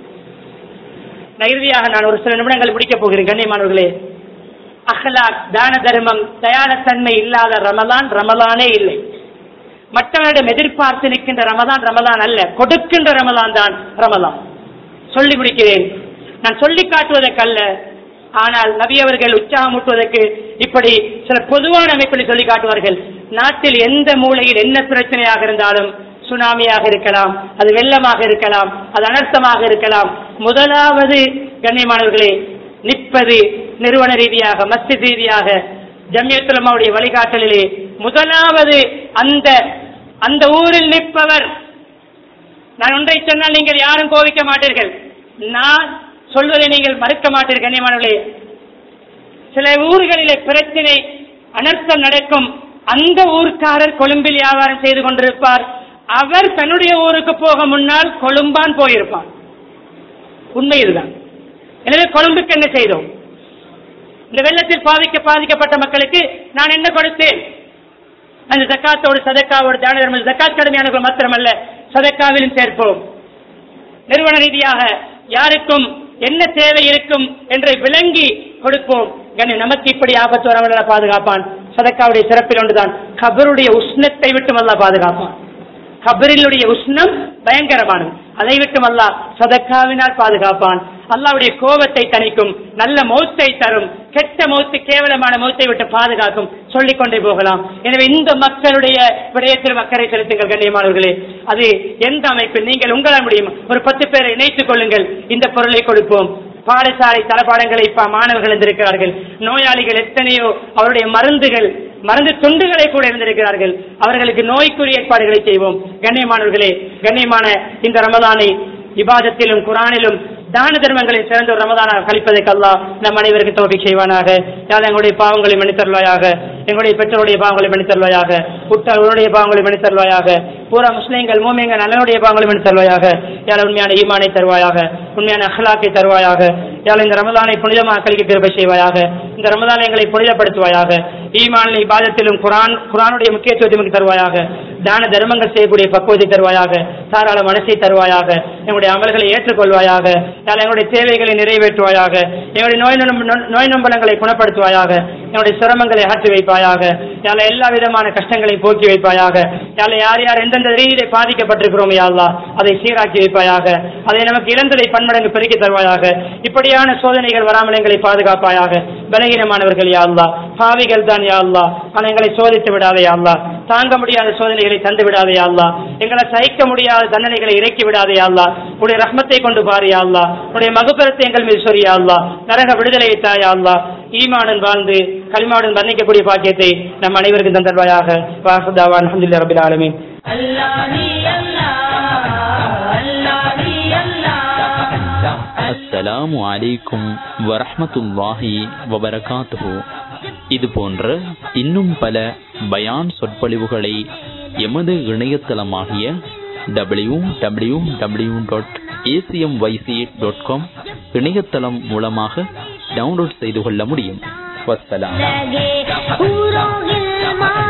நான் இறுதியாக நான் ஒரு சில நிமிடங்கள் முடிக்கப் போகிறேன் கண்ணியமானவர்களே அஹ்லாக் தான தர்மம் தயாரத்தன்மை இல்லாத ரமலான் ரமலானே இல்லை மற்றவரிடம் எதிர்பார்த்து நிற்கின்ற ரமதான் ரமதான் அல்ல கொடுக்கின்ற ரமலான் தான் ரமலான் சொல்லி முடிக்கிறேன் நான் சொல்லி காட்டுவதற்கல்ல ஆனால் நபி அவர்கள் உற்சாகமூட்டுவதற்கு இப்படி சில பொதுவான அமைப்பில் சொல்லி காட்டுவார்கள் நாட்டில் எந்த மூலையில் என்ன பிரச்சனையாக இருந்தாலும் சுனாமியாக இருக்கலாம் அது வெள்ளமாக இருக்கலாம் அது அனர்த்தமாக இருக்கலாம் முதலாவது கண்ணியமானவர்களே நிற்பது நிறுவன ரீதியாக மஸ்ஜித் ரீதியாக ஜம்மியத்துலமாவுடைய வழிகாட்டலிலே முதலாவது அந்த அந்த ஊரில் நிற்பவர் நான் ஒன்றை சொன்னால் நீங்கள் யாரும் கோவிக்க மாட்டீர்கள் நான் சொல்வதை நீங்கள் மறுக்க மாட்டீர்கள் கண்ணியமானவர்களே சில ஊர்களிலே பிரச்சனை அனர்த்தம் நடக்கும் அந்த ஊர்க்காரர் கொழும்பில் வியாபாரம் செய்து கொண்டிருப்பார் அவர் தன்னுடைய ஊருக்கு போக முன்னால் கொழும்பான் போயிருப்பார் உண்மை இதுதான் எனவே கொழும்புக்கு என்ன செய்தோம் இந்த வெள்ளத்தில் பாதிக்க பாதிக்கப்பட்ட மக்களுக்கு நான் என்ன கொடுத்தேன் அந்த ஜக்காத்தோடு சதக்காவோடு தான தர்மம் ஜக்காத் கடுமையானவர்கள் மாத்திரமல்ல சதக்காவிலும் சேர்ப்போம் நிறுவன ரீதியாக யாருக்கும் என்ன தேவை இருக்கும் என்று விளங்கி கொடுப்போம் கண்ணு நமக்கு இப்படி ஆபத்து வரவங்கள பாதுகாப்பான் சதக்காவுடைய சிறப்பில் ஒன்றுதான் கபருடைய உஷ்ணத்தை விட்டு அல்லா பாதுகாப்பான் கபரிலுடைய உஷ்ணம் பயங்கரமானது அதை விட்டும் அல்லாஹ் சதக்காவினால் பாதுகாப்பான் அல்லாவுடைய கோபத்தை தணிக்கும் நல்ல மௌத்தை தரும் கெட்ட மௌத்து கேவலமான மௌத்தை விட்டு பாதுகாக்கும் சொல்லிக் கொண்டே போகலாம் எனவே இந்த மக்களுடைய விடயத்தில் அக்கறை செலுத்துங்கள் கண்ணியமானவர்களே அது எந்த அமைப்பில் நீங்கள் உங்களால் முடியும் ஒரு பத்து பேரை இணைத்துக் கொள்ளுங்கள் இந்த பொருளை கொடுப்போம் பாடசாலை தளபாடங்களை இப்ப மாணவர்கள் இருந்திருக்கிறார்கள் நோயாளிகள் எத்தனையோ அவருடைய மருந்துகள் மருந்து துண்டுகளை கூட இருந்திருக்கிறார்கள் அவர்களுக்கு நோய்க்குரிய ஏற்பாடுகளை செய்வோம் கண்ணியமானவர்களே கண்ணியமான இந்த ரமதானை இபாதத்திலும் குரானிலும் தான தர்மங்களை சிறந்த ஒரு ரமதானாக கழிப்பதற்கு அல்லாஹ் நம் அனைவருக்கு தோல்வி செய்வானாக யார் எங்களுடைய பாவங்களை மன்னித்தருவாயாக எங்களுடைய பெற்றோருடைய பாவங்களை மன்னித்தருவாயாக உற்றவருடைய பாவங்களை மன்னித்தருவாயாக பூரா முஸ்லீம்கள் மூமியங்கள் நல்லனுடைய பாவங்களை மன்னித்தருவாயாக யார் உண்மையான ஈமானை தருவாயாக உண்மையான அஹ்லாக்கை தருவாயாக யார் இந்த ரமதானை புனிதமாக கழிக்க கிருபை செய்வாயாக இந்த ரமதானை எங்களை புனிதப்படுத்துவாயாக ஈமானின் இபாதத்திலும் குரான் குரானுடைய முக்கியத்துவத்தை நமக்கு தருவாயாக தான தர்மங்கள் செய்யக்கூடிய பக்குவத்தை தருவாயாக தாராள மனசை தருவாயாக எங்களுடைய அமல்களை ஏற்றுக்கொள்வாயாக யார் எங்களுடைய தேவைகளை நிறைவேற்றுவாயாக எங்களுடைய நோய் நொம்ப- நோய் நம்பலங்களை குணப்படுத்துவாயாக எங்களுடைய சிரமங்களை அகற்றி வைப்பாயாக யார் எல்லா விதமான கஷ்டங்களை போக்கி வைப்பாயாக யார் யார் யார் எந்தெந்த ரீதியிலே பாதிக்கப்பட்டிருக்கிறோம் யாழ்லா அதை சீராக்கி வைப்பாயாக அதை நமக்கு இழந்ததை பன்மடங்கு பெருக்கி தருவாயாக இப்படியான சோதனைகள் வராமல் எங்களை பாதுகாப்பாயாக பலகீனமானவர்கள் யாழ்லா பாவிகள் தான் யாழ்லா ஆனால் எங்களை சோதித்து விடாதே யாழ்லா தாங்க முடியாத சோதனைகளை தந்து விடாதே யாழ்லா எங்களை சகிக்க முடியாத தண்டனைகளை இறக்கி விடாதே யாழ்லா உடைய ரஹ்மத்தை கொண்டு பாரு யாழ்லா உடைய மகுபரத்தை எங்கள் மீது சொரி யாழ்லா நரக விடுதலை தாயா அல்லா ஈமானுடன் வாழ்ந்து கலிமாவுடன் வர்ணிக்கக்கூடிய பாக்கியத்தை நம் அனைவருக்கும் தந்தல்வாயாக வாசுதாவான் அஹமதுல்லா ரபில் ஆலமீன் Allah ni Allah, Allah ni Allah. அஸ்ஸலாமு அலைக்கும் வரஹ்மத்துல்லாஹி வபரகாத்துஹு இது போன்ற இன்னும் பல பயான் சொற்பொழிவுகளை எமது இணையதளமாகிய W W W dot ACM YC dot com இணையதளம் மூலமாக டவுன்லோட் செய்து கொள்ள முடியும் வஸ்ஸலாம் लगे पूरों गिलमा